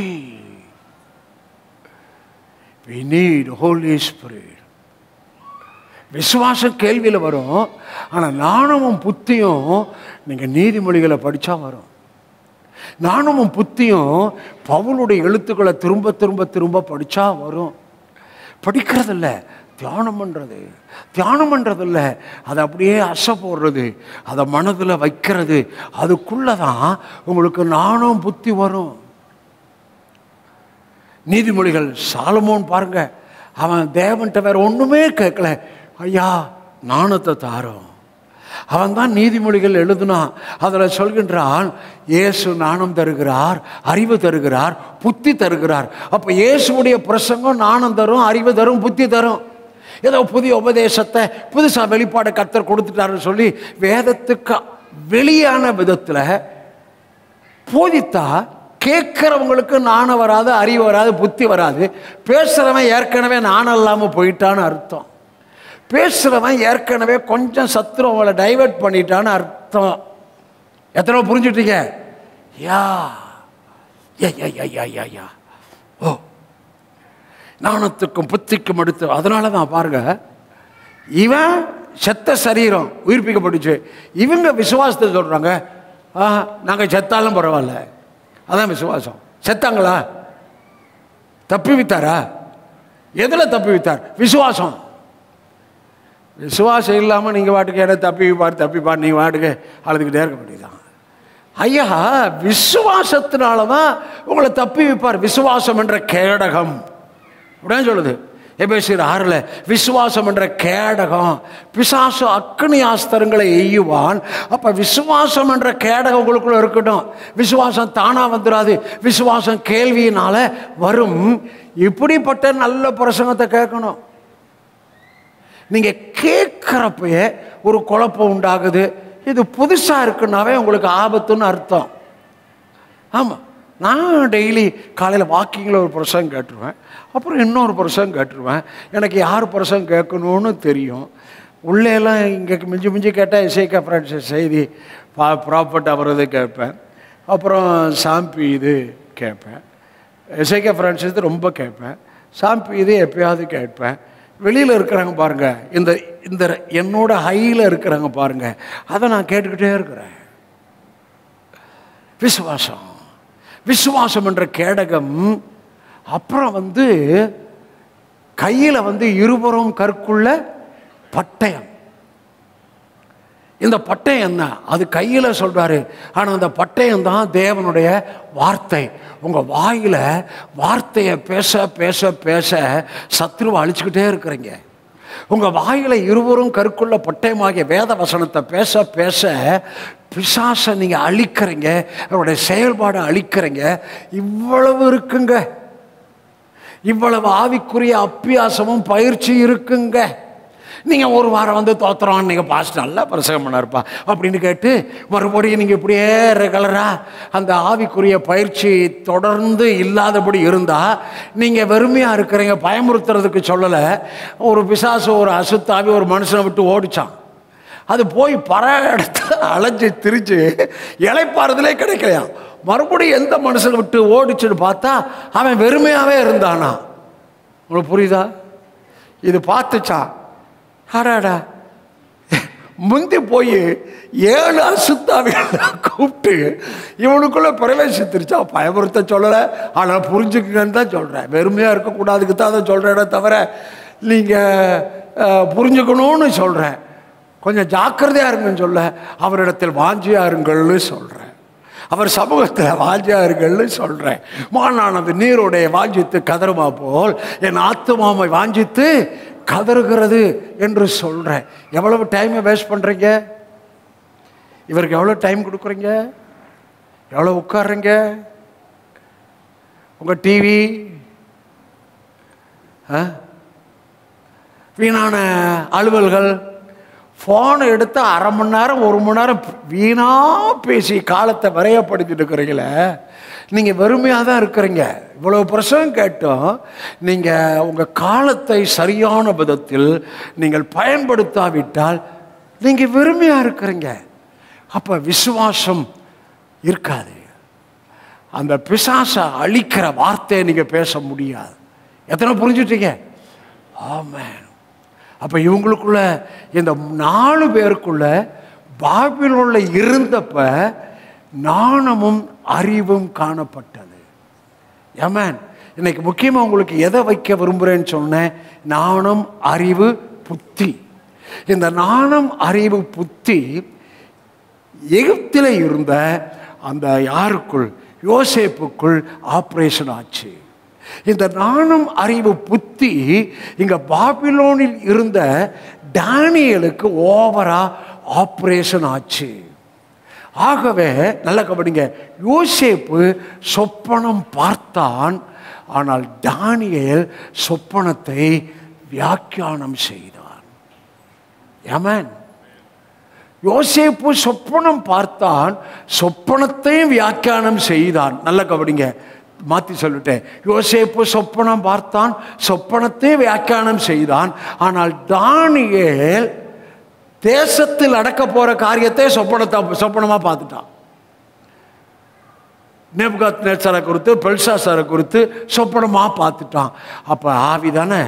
we need holy spirit விசுவாசம் கேள்வியில் வரும் ஆனால் நாணமும் புத்தியும் நீங்கள் நீதிமொழிகளை படித்தா வரும் நாணமும் புத்தியும் பவுலுடைய எழுத்துக்களை திரும்ப திரும்ப திரும்ப படித்தா வரும் படிக்கிறதில்ல தியானம் பண்ணுறது தியானம் பண்ணுறதில்ல அதை அப்படியே அசை போடுறது அதை மனதில் வைக்கிறது அதுக்குள்ளே தான் உங்களுக்கு நாணம் புத்தி வரும் நீதிமொழிகள் சாலமோன் பாருங்க அவன் தேவன்கிட்ட வேற ஒன்றுமே கேட்கல ஐயா நாணத்தை தாரோம் அவன் தான் நீதிமொழிகள் எழுதுனான் அதில் சொல்கின்றான் இயேசு நாணம் தருகிறார் அறிவு தருகிறார் புத்தி தருகிறார் அப்போ இயேசுடைய பிரசங்கம் நாணம் தரும் அறிவு தரும் புத்தி தரும் ஏதோ புதிய உபதேசத்தை புதுசாக வெளிப்பாடு கர்த்தர் கொடுத்துட்டாருன்னு சொல்லி வேதத்துக்கு வெளியான விதத்தில் போதித்தா கேட்குறவங்களுக்கு நாணம் வராது அறிவு வராது புத்தி வராது பேசுகிறவன் ஏற்கனவே நாணம் இல்லாமல் போயிட்டான்னு அர்த்தம் பேசுகிறவன் ஏற்கனவே கொஞ்சம் சத்துரு அவளை டைவர்ட் பண்ணிட்டான்னு அர்த்தம் எத்தனை புரிஞ்சுட்டீங்க யா யா யா யா யா யா யா ஓ நாணத்துக்கும் புத்திக்கும் அடுத்து அதனால தான் பாருங்க இவன் செத்த சரீரம் உயிர்ப்பிக்கப்பட்டுச்சு இவங்க விசுவாசத்தை சொல்கிறாங்க ஆ நாங்கள் செத்தாலும் பரவாயில்ல அதான் விசுவாசம் செத்தாங்களா தப்பி வித்தாரா எதில் தப்பி வித்தார் விசுவாசம் விசுவாசம் இல்லாமல் நீங்கள் வாட்டுக்கு இடம் தப்பி பார் தப்பி பார் நீங்கள் வாட்டுக்கு அழுதுகிட்டே இருக்க வேண்டியதுதான் ஐயா விசுவாசத்தினால தான் உங்களை தப்பி வைப்பார் விசுவாசம் என்ற கேடகம் அப்படின்னு சொல்லுது எபேசியர் ஆறில் விசுவாசம் என்ற கேடகம் பிசாசு அக்னி ஆஸ்திரங்களை எய்யுவான் அப்போ விசுவாசம் என்ற கேடகம் உங்களுக்குள்ள இருக்கட்டும் விசுவாசம் தானாக வந்துடாது விசுவாசம் கேள்வியினால வரும் இப்படிப்பட்ட நல்ல பிரசங்கத்தை கேட்கணும் நீங்கள் கேட்குறப்பயே ஒரு குழப்பம் உண்டாகுது இது புதுசாக இருக்குன்னாவே உங்களுக்கு ஆபத்துன்னு அர்த்தம் ஆமாம் நான் டெய்லி காலையில் வாக்கிங்கில் ஒரு பிரசங்கம் கேட்டுருவேன் அப்புறம் இன்னொரு பிரசங்கம் கேட்டுருவேன் எனக்கு யார் பிரசங்கம் கேட்கணும்னு தெரியும் உள்ளேலாம் இங்கே மிஞ்சி மிஞ்சி கேட்டால் இசைக்கா ஃப்ரெண்ட்ஸ் செய்தி பா ப்ராப்பர்ட் அவரது கேட்பேன் அப்புறம் சாம்பி இது கேட்பேன் இசைக்கா ஃப்ரெண்ட்ஸ் இது ரொம்ப கேட்பேன் சாம்பி இது எப்பயாவது கேட்பேன் வெளியில் இருக்கிறாங்க பாருங்க இந்த இந்த என்னோட ஹையில் இருக்கிறாங்க பாருங்க அதை நான் கேட்டுக்கிட்டே இருக்கிறேன் விசுவாசம் விசுவாசம் என்ற கேடகம் அப்புறம் வந்து கையில் வந்து இருபுறம் கற்குள்ள பட்டயம் இந்த பட்டயம் என்ன அது கையில் சொல்றாரு ஆனால் அந்த பட்டயம் தான் தேவனுடைய வார்த்தை உங்கள் வாயில் வார்த்தையை பேச பேச பேச சத்ருவை அழிச்சுக்கிட்டே இருக்கிறீங்க உங்கள் வாயில் இருவரும் கருக்குள்ள பட்டயமாகிய வேத வசனத்தை பேச பேச பிசாசை நீங்கள் அழிக்கிறீங்க அவருடைய செயல்பாடை அழிக்கிறீங்க இவ்வளவு இருக்குங்க இவ்வளவு ஆவிக்குரிய அப்பியாசமும் பயிற்சி இருக்குங்க நீங்கள் ஒரு வாரம் வந்து தோத்துறோம் நீங்கள் பாஸ்ட் நல்லா பிரசங்கம் பண்ணாருப்பா அப்படின்னு கேட்டு மறுபடியும் நீங்கள் இப்படியே ரெகுலராக அந்த ஆவிக்குரிய பயிற்சி தொடர்ந்து இல்லாதபடி இருந்தால் நீங்கள் வெறுமையாக இருக்கிறீங்க பயமுறுத்துறதுக்கு சொல்லலை ஒரு பிசாசு ஒரு அசுத்தாவி ஒரு மனுஷனை விட்டு ஓடிச்சான் அது போய் பல இடத்துல அலைஞ்சு திரிஞ்சு இலைப்பாறுதலே கிடைக்கலையாம் மறுபடியும் எந்த மனுஷனை விட்டு ஓடிச்சுன்னு பார்த்தா அவன் வெறுமையாகவே இருந்தானா உங்களுக்கு புரியுதா இது பார்த்துச்சான் அடாடா முந்தி போய் ஏழு அசுத்தாவிகளை கூப்பிட்டு இவனுக்குள்ள பிரவேசித்திருச்சா பயமுறுத்த சொல்லலை ஆனால் புரிஞ்சுக்குங்கன்னு தான் சொல்கிறேன் வெறுமையாக இருக்கக்கூடாதுக்கு தான் அதை சொல்கிறேனே தவிர நீங்கள் புரிஞ்சுக்கணும்னு சொல்கிறேன் கொஞ்சம் ஜாக்கிரதையாக இருங்கன்னு சொல்ல அவரிடத்தில் வாஞ்சியா இருங்கள்னு சொல்கிறேன் அவர் சமூகத்தில் வாஞ்சியா இருங்கள்னு சொல்கிறேன் மானானது நீருடைய வாஞ்சித்து கதருமா போல் என் ஆத்துமாமை வாஞ்சித்து கதறுகிறது என்று சொல்கிறேன் எவ்வளவு டைமை வேஸ்ட் பண்ணுறீங்க இவருக்கு எவ்வளோ டைம் கொடுக்குறீங்க எவ்வளோ உட்கார்றீங்க உங்கள் டிவி வீணான அலுவல்கள் ஃபோனை எடுத்து அரை மணி நேரம் ஒரு மணி நேரம் வீணாக பேசி காலத்தை விரையப்படுத்திட்டு இருக்கிறீங்களே நீங்கள் வெறுமையாக தான் இருக்கிறீங்க இவ்வளோ பிரசவம் கேட்டோம் நீங்கள் உங்கள் காலத்தை சரியான விதத்தில் நீங்கள் பயன்படுத்தாவிட்டால் நீங்கள் வெறுமையாக இருக்கிறீங்க அப்போ விசுவாசம் இருக்காது அந்த பிசாசை அழிக்கிற வார்த்தையை நீங்கள் பேச முடியாது எத்தனை புரிஞ்சுட்டீங்க ஆமாம் அப்போ இவங்களுக்குள்ள இந்த நாலு பேருக்குள்ள பாபிலோன்ல இருந்தப்ப நாணமும் அறிவும் காணப்பட்டது ஏமேன் இன்னைக்கு முக்கியமாக உங்களுக்கு எதை வைக்க விரும்புகிறேன்னு சொன்னேன் நாணம் அறிவு புத்தி இந்த நாணம் அறிவு புத்தி எகிப்தில் இருந்த அந்த யாருக்குள் யோசேப்புக்குள் ஆப்ரேஷன் ஆச்சு இந்த நாணம் அறிவு புத்தி இங்க பாபிலோனில் இருந்த டேனியலுக்கு ஓவரா ஆப்ரேஷன் ஆச்சு ஆகவே நல்ல கவனிங்க யோசேப்பு சொப்பனம் பார்த்தான் ஆனால் டானியல் சொப்பனத்தை வியாக்கியானம் செய்தான் ஏமன் யோசேப்பு சொப்பனம் பார்த்தான் சொப்பனத்தையும் வியாக்கியானம் செய்தான் நல்ல கவனிங்க மாற்றி சொல்லிட்டேன் யோசேப்பு சொப்பனம் பார்த்தான் சொப்பனத்தை வியாக்கியானம் செய்தான் ஆனால் தானியேல் தேசத்தில் அடக்க போற காரியத்தை சொப்பனத்தை சொப்பனமாக பார்த்துட்டான் நேபுகாத் நேச்சரை குறித்து பெல்சாசரை குறித்து சொப்பனமாக பார்த்துட்டான் அப்போ ஆவி தானே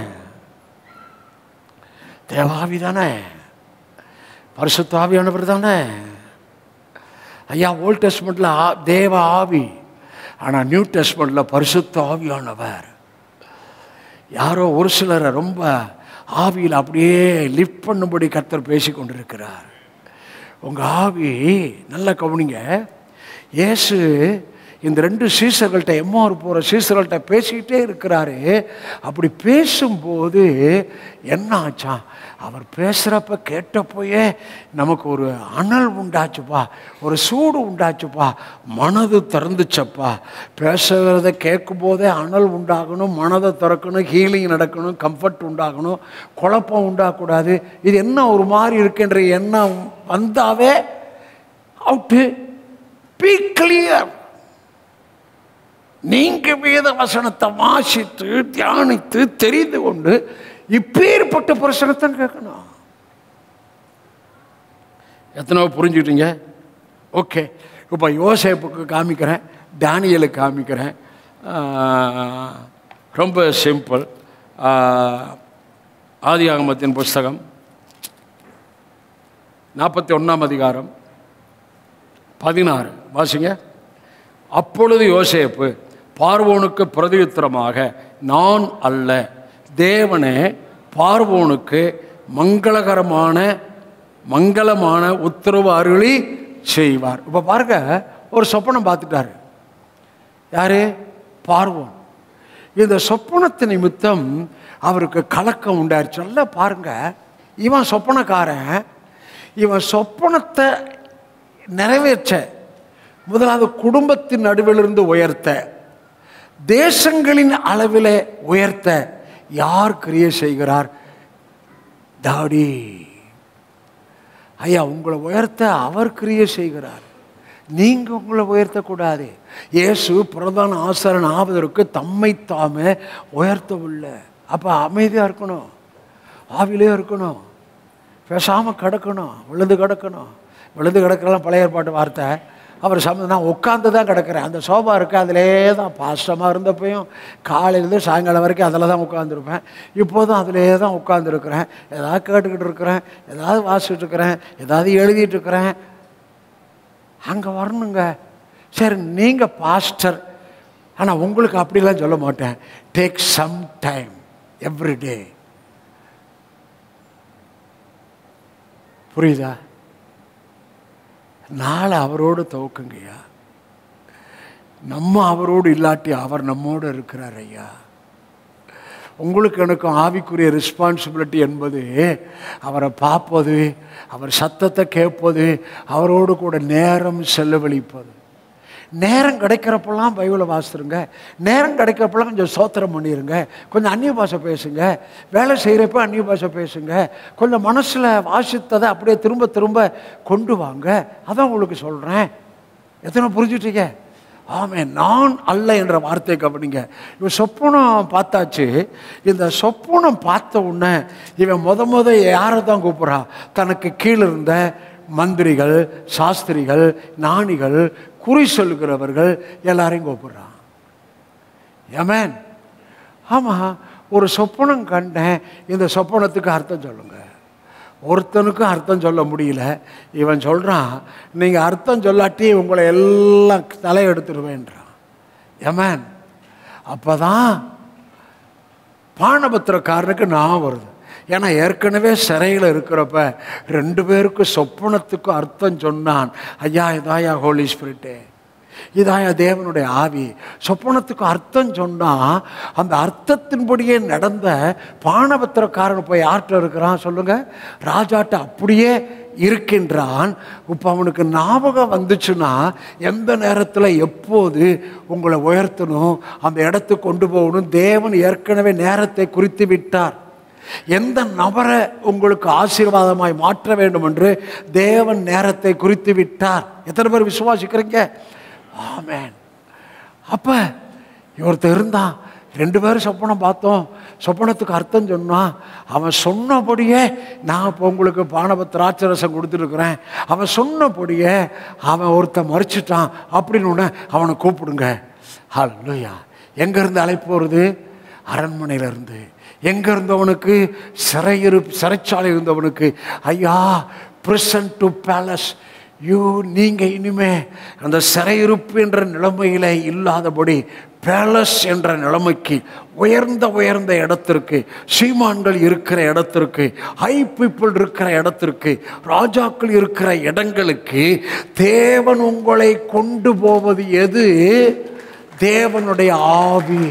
தேவாவி தானே பரிசுத்த ஆவியானவர் தானே ஐயா ஓல்ட் டெஸ்ட்மெண்ட்டில் தேவ ஆவி ஆனால் நியூ டெஸ்ட்மெண்ட்டில் பரிசுத்த ஆவியானவர் யாரோ ஒரு சிலரை ரொம்ப ஆவியில் அப்படியே லிஃப்ட் பண்ணும்படி கர்த்தர் பேசி கொண்டிருக்கிறார் உங்கள் ஆவி நல்ல கவனிங்க இயேசு இந்த ரெண்டு சீசர்கள்ட்ட எம்மாறு போகிற சீசர்கள்ட்ட பேசிக்கிட்டே இருக்கிறாரு அப்படி பேசும்போது என்ன ஆச்சான் அவர் பேசுகிறப்ப கேட்டப்போயே நமக்கு ஒரு அனல் உண்டாச்சுப்பா ஒரு சூடு உண்டாச்சுப்பா மனது திறந்துச்சப்பா பேசுகிறத கேட்கும் போதே அனல் உண்டாகணும் மனதை திறக்கணும் ஹீலிங் நடக்கணும் கம்ஃபர்ட் உண்டாகணும் குழப்பம் உண்டாகக்கூடாது இது என்ன ஒரு மாதிரி இருக்குன்ற எண்ணம் வந்தாவே அவுட்டு பி கிளியர் நீங்க வேத வசனத்தை வாசித்து தியானித்து தெரிந்து கொண்டு இப்பேற்பட்ட பிரசனத்தை கேட்கணும் எத்தனை புரிஞ்சுக்கிட்டீங்க ஓகே இப்போ யோசேப்புக்கு காமிக்கிறேன் டேனியலுக்கு காமிக்கிறேன் ஆஹ், ரொம்ப சிம்பிள் ஆதியாகமத்தின் புஸ்தகம் நாற்பத்தி ஒன்றாம் அதிகாரம் பதினாறு வாசிங்க அப்பொழுது யோசேப்பு பார்வோனுக்கு பிரதியுத்தரமாக நான் அல்ல தேவனே பார்வோனுக்கு மங்களகரமான மங்களமான உத்தரவு அருளி செய்வார் இப்போ பாருங்க ஒரு சொப்பனம் பார்த்துட்டாரு யாரு பார்வோன் இந்த சொப்பனத்து நிமித்தம் அவருக்கு கலக்கம் உண்டாயிருச்சு நல்லா பாருங்க இவன் சொப்பனக்காரன் இவன் சொப்பனத்தை நிறைவேற்ற முதலாவது குடும்பத்தின் நடுவிலிருந்து உயர்த்த தேசங்களின் அளவில் உயர்த்த யார் கிரியை செய்கிறார் தாடி ஐயா உங்களை உயர்த்த அவர் கிரியை செய்கிறார் நீங்க உங்களை உயர்த்தக்கூடாது இயேசு பிரதான ஆசாரன் ஆவதற்கு தம்மை தாமே உயர்த்தவில்லை அப்போ அமைதியாக இருக்கணும் ஆவிலே இருக்கணும் பேசாமல் கிடக்கணும் விழுந்து கிடக்கணும் விழுந்து கிடக்கலாம் பழைய ஏற்பாட்டு வார்த்தை அவர் சம நான் உட்காந்து தான் கிடக்கிறேன் அந்த சோபா இருக்கு அதிலே தான் பாஸ்டமாக இருந்தப்பையும் காலையிலேருந்து சாயங்காலம் வரைக்கும் அதில் தான் உட்காந்துருப்பேன் இப்போதும் அதிலே தான் உட்காந்துருக்கிறேன் ஏதாவது கேட்டுக்கிட்டு இருக்கிறேன் ஏதாவது வாசிச்சுட்டு இருக்கிறேன் ஏதாவது எழுதிட்டு இருக்கிறேன் அங்கே வரணுங்க சரி நீங்கள் பாஸ்டர் ஆனால் உங்களுக்கு அப்படிலாம் சொல்ல மாட்டேன் take some time every day புரியுதா நாளை அவரோடு துவக்குங்கய்யா நம்ம அவரோடு இல்லாட்டி அவர் நம்மோடு இருக்கிறார் ஐயா உங்களுக்கு எனக்கும் ஆவிக்குரிய ரெஸ்பான்சிபிலிட்டி என்பது அவரை பார்ப்பது அவர் சத்தத்தை கேட்பது அவரோடு கூட நேரம் செலவழிப்பது நேரம் கிடைக்கிறப்பெல்லாம் பைபிளை வாசிருங்க நேரம் கிடைக்கிறப்பெல்லாம் கொஞ்சம் சோத்திரம் பண்ணிடுங்க கொஞ்சம் அந்நிய பாஷை பேசுங்க வேலை செய்கிறப்ப அந்நிய பாஷை பேசுங்க கொஞ்சம் மனசில் வாசித்ததை அப்படியே திரும்ப திரும்ப கொண்டு வாங்க அதான் உங்களுக்கு சொல்கிறேன் எத்தனை புரிஞ்சுட்டீங்க ஆமே நான் அல்ல என்ற வார்த்தையை கவனிங்க இவன் சொப்பனம் பார்த்தாச்சு இந்த சொப்பனம் பார்த்த உடனே இவன் முத முத யாரை தான் கூப்பிட்றான் தனக்கு கீழே இருந்த மந்திரிகள் சாஸ்திரிகள் ஞானிகள் குறி சொல்கிறவர்கள் எல்லாரையும் கூப்பிடுறான் ஏமேன் ஆமாம் ஒரு சொப்பனம் கண்டேன் இந்த சொப்பனத்துக்கு அர்த்தம் சொல்லுங்க ஒருத்தனுக்கும் அர்த்தம் சொல்ல முடியல இவன் சொல்கிறான் நீங்கள் அர்த்தம் சொல்லாட்டி உங்களை எல்லாம் தலையெடுத்துருவேன்றான் ஏமேன் அப்போ தான் பானபத்திரக்காரனுக்கு நான் வருது ஏன்னா ஏற்கனவே சிறையில் இருக்கிறப்ப ரெண்டு பேருக்கும் சொப்பனத்துக்கும் அர்த்தம் சொன்னான் ஐயா இதாயா ஹோலி ஸ்பிரிட்டே இதாயா தேவனுடைய ஆவி சொப்பனத்துக்கு அர்த்தம் சொன்னால் அந்த அர்த்தத்தின்படியே நடந்த பானபத்திரக்காரன் போய் யார்கிட்ட இருக்கிறான் சொல்லுங்க ராஜாட்ட அப்படியே இருக்கின்றான் இப்போ அவனுக்கு ஞாபகம் வந்துச்சுன்னா எந்த நேரத்தில் எப்போது உங்களை உயர்த்தணும் அந்த இடத்துக்கு கொண்டு போகணும் தேவன் ஏற்கனவே நேரத்தை குறித்து விட்டார் எந்த நபரை உங்களுக்கு ஆசீர்வாதமாய் மாற்ற வேண்டும் என்று தேவன் நேரத்தை குறித்து விட்டார் எத்தனை பேர் விசுவாசிக்கிறீங்க ஆமேன் அப்போ இவர்த்த இருந்தான் ரெண்டு பேரும் சொப்பனம் பார்த்தோம் சொப்பனத்துக்கு அர்த்தம் சொன்னான் அவன் சொன்னபடியே நான் இப்போ உங்களுக்கு பானப திராட்சரசம் கொடுத்துருக்குறேன் அவன் சொன்னபடியே அவன் ஒருத்தன் மறிச்சிட்டான் அப்படின்னு ஒன்று அவனை கூப்பிடுங்க ஹல்லுயா எங்கேருந்து அழைப்பு வருது அரண்மனையிலேருந்து எங்கே இருந்தவனுக்கு சிறையிரு சிறைச்சாலை இருந்தவனுக்கு ஐயா ப்ரிசன்ட் டு பேலஸ் யூ நீங்கள் இனிமே அந்த சிறையிருப்பு என்ற நிலைமையில் இல்லாதபடி பேலஸ் என்ற நிலைமைக்கு உயர்ந்த உயர்ந்த இடத்திற்கு சீமான்கள் இருக்கிற இடத்திற்கு ஹை பீப்புள் இருக்கிற இடத்திற்கு ராஜாக்கள் இருக்கிற இடங்களுக்கு தேவன் உங்களை கொண்டு போவது எது தேவனுடைய ஆவி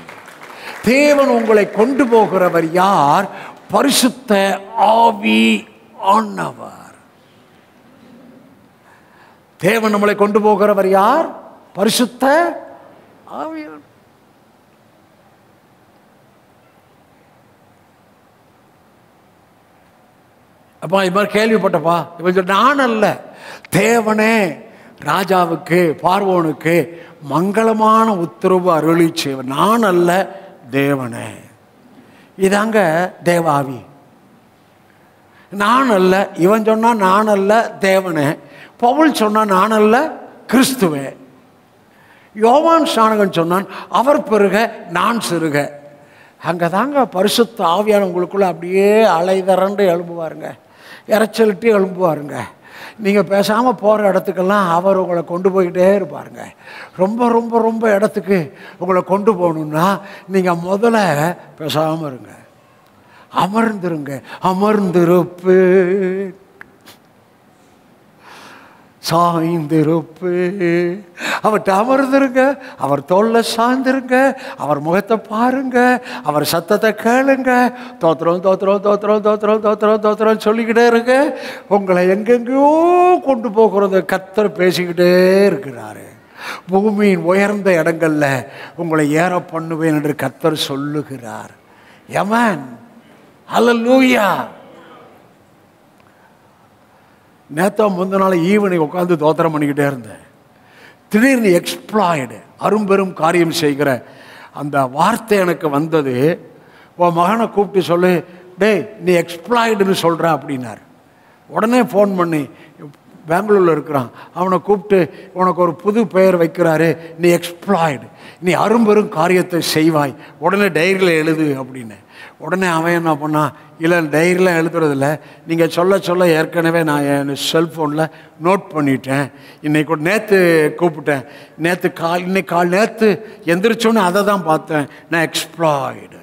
தேவன் உங்களை கொண்டு போகிறவர் யார் பரிசுத்த ஆவி ஆனவர் தேவன் நம்மளை கொண்டு போகிறவர் யார் பரிசுத்த ஆவியான் அப்பா இது மாதிரி கேள்விப்பட்டப்பா இவன் சொல்ற, நான் அல்ல தேவனே ராஜாவுக்கு பார்வோனுக்கு மங்களமான உத்தரவு அருளி செய்வன் நான் அல்ல தேவனே இதாங்க தேவாவி நான் அல்ல இவன் சொன்னா நான் அல்ல தேவனே பவுல் சொன்னா நான் அல்ல கிறிஸ்துவே யோவான் ஸ்நானகன் சொன்னான் அவர் பெருக நான் சிறுக அங்கே தாங்க பரிசுத்த ஆவியான உங்களுக்குள்ள அப்படியே அலைதரண்டு எழும்புவாருங்க இறைச்சலிட்டு எழும்புவாருங்க நீங்கள் பேசாமல் போகிற இடத்துக்கெல்லாம் அவர் உங்களை கொண்டு போய்கிட்டே இருப்பாருங்க ரொம்ப ரொம்ப ரொம்ப இடத்துக்கு உங்களை கொண்டு போகணுன்னா நீங்கள் முதல்ல பேசாமல் இருங்க அமர்ந்துருங்க அமர்ந்திருப்பு சாய்ந்திருப்பு அவர்கிட்ட அமர்ந்துருங்க அவர் தோல்ல சாய்ந்திருங்க அவர் முகத்தை பாருங்க அவர் சத்தத்தை கேளுங்க தோத்திரம் தோத்திரம் தோத்திரம் தோத்திரம் தோத்திரம் தோத்திரம் சொல்லிக்கிட்டே இருங்க உங்களை எங்கெங்கேயோ கொண்டு போகிறத கத்தர் பேசிக்கிட்டே இருக்கிறாரு பூமியின் உயர்ந்த இடங்கள்ல உங்களை ஏற பண்ணுவேன் என்று கத்தர் சொல்லுகிறார் யமன் ஹalleluya நேத்தா முந்த நாள் ஈவினிங் உட்காந்து தோத்திரம் பண்ணிக்கிட்டே இருந்தேன் திடீர்னு எக்ஸ்ப்ளாய்டு அரும்பெரும் காரியம் செய்கிற அந்த வார்த்தை எனக்கு வந்தது உன் மகனை கூப்பிட்டு சொல்லு டேய் நீ எக்ஸ்ப்ளாய்டுன்னு சொல்கிற அப்படின்னார் உடனே ஃபோன் பண்ணி பெங்களூரில் இருக்கிறான் அவனை கூப்பிட்டு உனக்கு ஒரு புது பெயர் வைக்கிறாரு நீ எக்ஸ்ப்ளாய்டு நீ அரும்பெரும் காரியத்தை செய்வாய் உடனே டைரியில் எழுது அப்படின்னு உடனே அவன் என்ன பண்ணான் இல்லை டைரியில் எழுதுறதில்ல நீங்கள் சொல்ல சொல்ல ஏற்கனவே நான் என் செல்ஃபோனில் நோட் பண்ணிட்டேன் இன்னைக்கு நேற்று கூப்பிட்டேன் நேற்று கால் இன்னைக்கு கால் நேற்று எந்திரிச்சோன்னு அதை தான் பார்த்தேன் நான் எக்ஸ்ப்ளாய்டு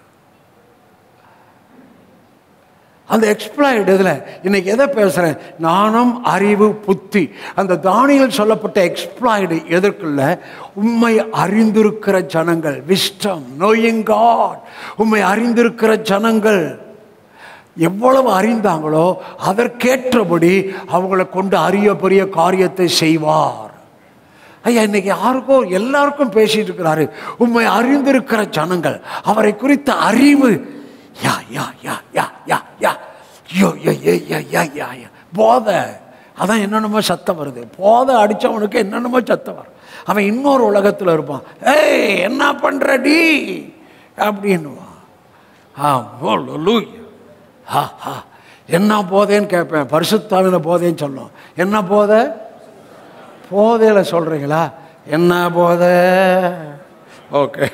அந்த எக்ஸ்ப்ளாய்டு இதில் இன்னைக்கு எதை பேசுகிறேன் நாணம் அறிவு புத்தி அந்த தானியல் சொல்லப்பட்ட எக்ஸ்ப்ளாய்டு எதற்குள்ள உண்மை அறிந்திருக்கிற ஜனங்கள் விஸ்டம் நோயிங் காட் உண்மை அறிந்திருக்கிற ஜனங்கள் எவ்வளவு அறிந்தாங்களோ அதற்கேற்றபடி அவங்களை கொண்டு அரிய பெரிய காரியத்தை செய்வார் ஐயா இன்னைக்கு யாருக்கோ எல்லாருக்கும் பேசிட்டு இருக்கிறாரு உண்மை அறிந்திருக்கிற ஜனங்கள் அவரை குறித்த அறிவு யா யா யா யா யா யா யோ யா யா யா யா யா யா போதை அதான் என்னென்னமோ சத்தம் வருது போதை அடித்தவனுக்கு என்னென்னமோ சத்தம் வரும் அவன் இன்னொரு உலகத்தில் இருப்பான் ஏய் என்ன பண்ணுற டி அப்படின்னுவான் ஆ லூய் ஹா ஹா என்ன போதேன்னு கேட்பேன் பரிசுத்தாவின போதேன்னு சொல்லும் என்ன போதை போதையில் சொல்கிறீங்களா என்ன போதை ஓகே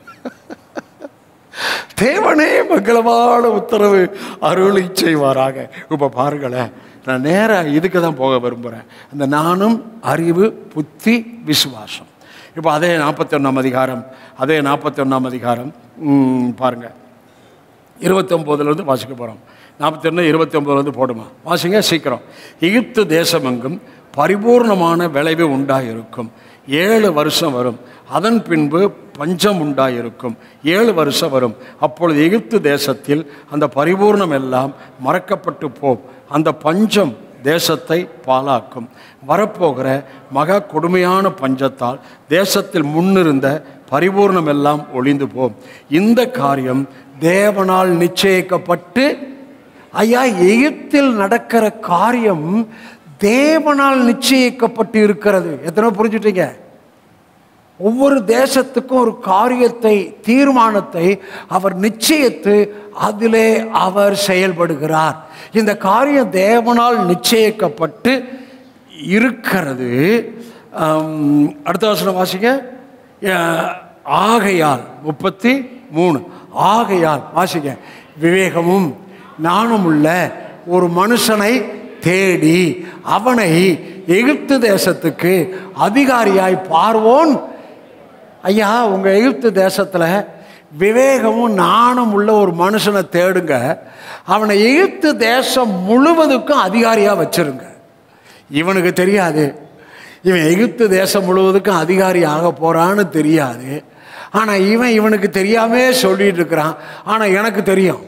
தேவனே மங்களமான உத்தரவு அருளை செய்வாராக இப்போ பாருங்களேன் நான் நேராக இதுக்கு தான் போக விரும்புகிறேன் அந்த நானும் அறிவு புத்தி விசுவாசம் இப்போ அதே நாற்பத்தி ஒன்றாம் அதிகாரம் அதே நாற்பத்தி ஒன்றாம் அதிகாரம் ம், பாருங்க இருபத்தி ஒம்போதுலேருந்து வாசிக்க போகிறோம் நாற்பத்தி ஒன்று இருபத்தி ஒம்போதுலேருந்து போடுமா வாசிங்க சீக்கிரம் எகிப்து தேசமெங்கும் பரிபூர்ணமான விளைவு உண்டாயிருக்கும் ஏழு வருஷம் வரும் அதன் பின்பு பஞ்சம் உண்டாயிருக்கும் ஏழு வருஷம் வரும் அப்பொழுது எகிப்து தேசத்தில் அந்த பரிபூர்ணம் எல்லாம் மறக்கப்பட்டு போம் அந்த பஞ்சம் தேசத்தை பாலாக்கும் வரப்போகிற மகா கொடுமையான பஞ்சத்தால் தேசத்தில் முன்னிருந்த பரிபூர்ணம் எல்லாம் ஒளிந்து போம் இந்த காரியம் தேவனால் நிச்சயிக்கப்பட்டு ஐயா எகிப்தில் நடக்கிற காரியம் தேவனால் நிச்சயிக்கப்பட்டு இருக்கிறது எத்தனை புரிஞ்சுட்டீங்க ஒவ்வொரு தேசத்துக்கும் ஒரு காரியத்தை தீர்மானத்தை அவர் நிச்சயித்து அதிலே அவர் செயல்படுகிறார் இந்த காரியம் தேவனால் நிச்சயிக்கப்பட்டு இருக்கிறது ஆம், அடுத்த வசனம் வாசிங்க அஹ், ஆகையால் முப்பத்தி மூணு ஆகையால் வாசிங்க விவேகமும் நாணமுள்ள ஒரு மனுஷனை தேடி அவனை எகிப்து தேசத்துக்கு அதிகாரியாய் பார்வோன் ஐயா உங்கள் எகிப்து தேசத்தில் விவேகமும் நாணம் உள்ள ஒரு மனுஷனை தேடுங்க அவனை எகிப்து தேசம் முழுவதுக்கும் அதிகாரியாக வச்சிருங்க இவனுக்கு தெரியாது இவன் எகிப்து தேசம் முழுவதுக்கும் அதிகாரி ஆக போகிறான்னு தெரியாது ஆனால் இவன் இவனுக்கு தெரியாமே சொல்லிட்டு இருக்கிறான் ஆனால் எனக்கு தெரியும்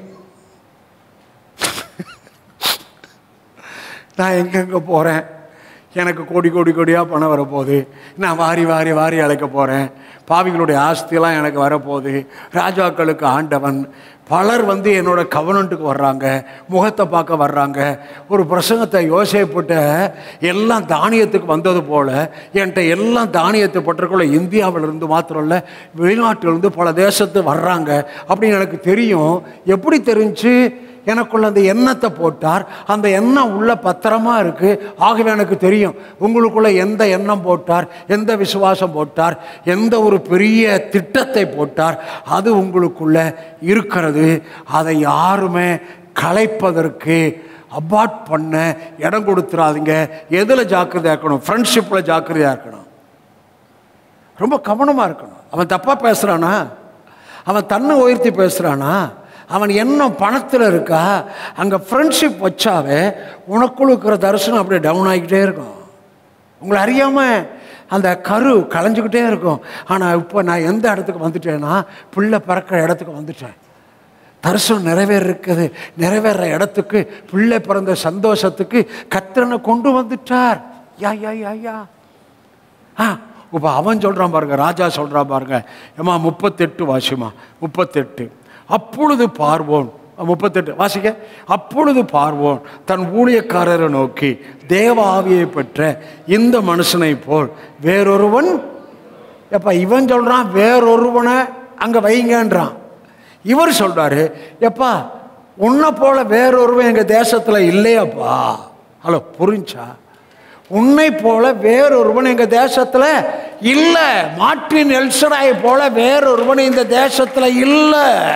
நான் எங்கெங்கே போகிறேன் எனக்கு கோடி கோடி கோடியாக பணம் வரப்போகுது நான் வாரி வாரி வாரி அழைக்க போகிறேன் பாவிகளுடைய ஆஸ்தியெல்லாம் எனக்கு வரப்போகுது ராஜாக்களுக்கு ஆண்டவன் பலர் வந்து என்னோட கவனண்ட்டுக்கு வர்றாங்க முகத்தை பார்க்க வர்றாங்க ஒரு பிரசங்கத்தை யோசிப்பட்ட எல்லாம் தானியத்துக்கு வந்தது போல் என்கிட்ட எல்லாம் தானியத்தை பற்றக்குள்ள இந்தியாவிலிருந்து மாத்திரம் இல்லை வெளிநாட்டிலிருந்து பல தேசத்து வர்றாங்க அப்படின்னு எனக்கு தெரியும் எப்படி தெரிஞ்சு எனக்குள்ள அந்த எண்ணத்தை போட்டார் அந்த எண்ணம் உள்ள பத்திரமா இருக்கு ஆகவே எனக்கு தெரியும் உங்களுக்குள்ள எந்த எண்ணம் போட்டார் எந்த விசுவாசம் போட்டார் எந்த ஒரு பெரிய திட்டத்தை போட்டார் அது உங்களுக்குள்ள இருக்கிறது அதை யாருமே கலைப்பதற்கு அபார்ட் பண்ண இடம் கொடுத்துறாதீங்க எதில் ஜாக்கிரதையா இருக்கணும் ஃப்ரெண்ட்ஷிப்பில் ஜாக்கிரதையா இருக்கணும் ரொம்ப கவனமாக இருக்கணும் அவன் தப்பாக பேசுகிறானா அவன் தன்னை உயர்த்தி பேசுகிறானா அவன் எண்ணம் பணத்தில் இருக்கா அங்கே ஃப்ரெண்ட்ஷிப் வச்சாவே உனக்குள்ள இருக்கிற தரிசனம் அப்படியே டவுன் ஆகிக்கிட்டே இருக்கும் உங்களை அறியாமல் அந்த கரு களைஞ்சிக்கிட்டே இருக்கும் ஆனால் இப்போ நான் எந்த இடத்துக்கு வந்துட்டேன்னா பிள்ளை பிறக்கிற இடத்துக்கு வந்துட்டேன் தரிசனம் நிறைவேற இருக்குது நிறைவேற இடத்துக்கு பிள்ளை பிறந்த சந்தோஷத்துக்கு கத்திரனை கொண்டு வந்துட்டார் யா யா யா யா ஆ இப்போ அவன் சொல்கிறான் பாருங்க ராஜா சொல்கிறான் பாருங்க ஏமா முப்பத்தெட்டு வாசிமா முப்பத்தெட்டு அப்பொழுது பார்வோன் முப்பத்தெட்டு வாசிக்க அப்பொழுது பார்வோன் தன் ஊழியக்காரரை நோக்கி தேவ ஆவியை பெற்ற இந்த மனுஷனை போல் வேறொருவன் எப்பா இவன் சொல்கிறான் வேறொருவனை அங்கே வைங்கன்றான் இவர் சொல்றாரு எப்பா உன்னை போல வேறொருவன் எங்கள் தேசத்தில் இல்லையாப்பா ஹலோ புரிஞ்சா உன்னை போல வேறொருவன் எங்க தேசத்துல இல்ல மார்ட்டின் எல்சராய் போல வேறொருவன் இந்த தேசத்துல இல்ல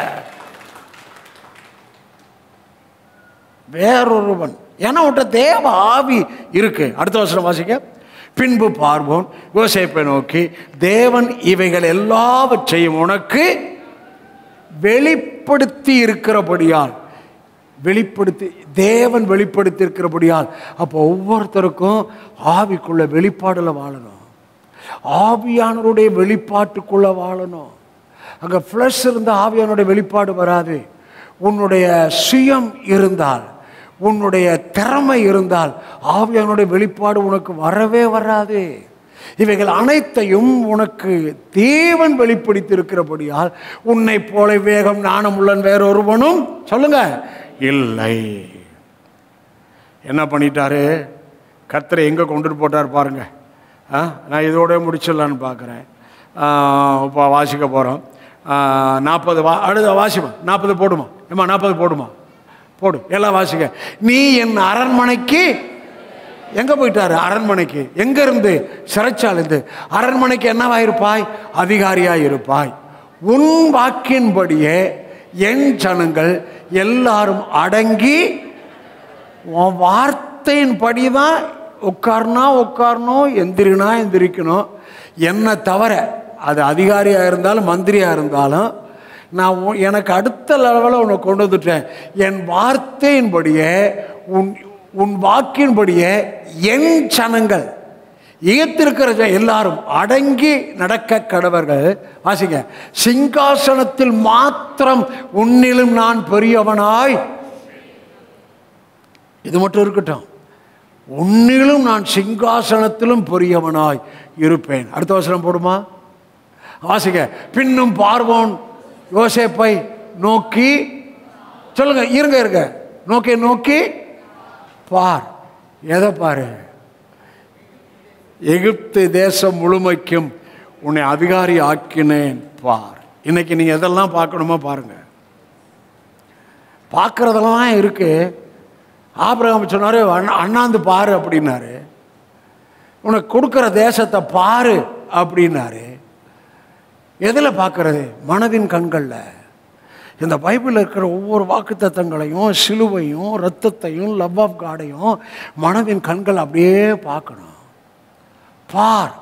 வேறொருவன் ஏன்னா உன்ட்ட தேவ ஆவி இருக்கு அடுத்த வருஷம் வாசிக்க பின்பு பார்வோன் யோசேப்பை நோக்கி தேவன் இவைகள் எல்லாவற்றையும் உனக்கு வெளிப்படுத்தி இருக்கிறபடியால் வெளிப்படுத்தி தேவன் வெளிப்படுத்தி இருக்கிறபடியால் அப்போ ஒவ்வொருத்தருக்கும் ஆவிக்குள்ள வெளிப்பாடுல வாழணும் ஆவியானவருடைய வெளிப்பாட்டுக்குள்ள வாழணும் அங்கே ஃப்ளஷ் இருந்த ஆவியானுடைய வெளிப்பாடு வராது உன்னுடைய சுயம் இருந்தால் உன்னுடைய திறமை இருந்தால் ஆவியானுடைய வெளிப்பாடு உனக்கு வரவே வராது இவைகள் அனைத்தையும் உனக்கு தேவன் வெளிப்படுத்தியிருக்கிறபடியால் உன்னை போல வேகம் நாணம் உள்ளன் வேறொருவனும் சொல்லுங்க இல்லை என்ன பண்ணிட்டாரு கர்த்தரை எங்கே கொண்டுட்டு போட்டார் பாருங்க ஆ நான் இதோட முடிச்சிடலான்னு பார்க்குறேன் இப்போ வாசிக்க போகிறோம் நாற்பது வா அடுத்த வாசிமா நாற்பது போடுமா ஏம்மா நாற்பது போடுமா போடு எல்லாம் வாசிக்க நீ என் அரண்மனைக்கு எங்க போயிட்டாரு அரண்மனைக்கு எங்க இருந்து சிறைச்சாலிருந்து அரண்மனைக்கு என்னவா இருப்பாய் அதிகாரியா இருப்பாய் உன் வாக்கின்படியே என் ஜனங்கள் எல்லாரும் அடங்கி உன் வார்த்தையின்படி தான் உட்கார்னா உட்காரணும் எந்திரினா எந்திரிக்கணும் என்னை தவிர அது அதிகாரியாக இருந்தாலும் மந்திரியாக இருந்தாலும் நான் உன்- எனக்கு அடுத்த லெவலில் உன்னை கொண்டு வந்துட்டேன் என் வார்த்தையின்படியே உன் உன் வாக்கின்படியே என் ஜனங்கள் ஈர்த்திருக்கிற ஜ- எல்லாரும் அடங்கி நடக்க கடவர்கள் வாசிங்க சிங்காசனத்தில் மாத்திரம் உன்னிலும் நான் பெரியவனாய் இது மட்டும் இருக்கட்டும் உன்னிலும் நான் சிங்காசனத்திலும் பெரியவனாய் இருப்பேன் அடுத்த வசனம் போடுமா வாசிங்க பின்னும் பார்வோன் யோசேப்பை நோக்கி சொல்லுங்க இருங்க இருங்க நோக்கி நோக்கி பார் எதை பாரு எகிப்து தேசம் முழுமைக்கும் உன்னை அதிகாரி ஆக்கினேன் பார் இன்னைக்கு நீங்க எதெல்லாம் பார்க்கணுமோ பாருங்க பார்க்கறதெல்லாம் இருக்கு ஆபிரகாம் சொன்னாரு "அண்ணா- அண்ணாந்து பாரு அப்படின்னாரு உனக்கு கொடுக்குற தேசத்தை பாரு அப்படின்னாரு எதில் பார்க்கறது மனதின் கண்களில் இந்த பைபிளில் இருக்கிற ஒவ்வொரு வாக்குத்தத்தங்களையும் சிலுவையும் ரத்தத்தையும் லவ் ஆஃப் காடையும் மனதின் கண்கள் அப்படியே பார்க்கணும் பார்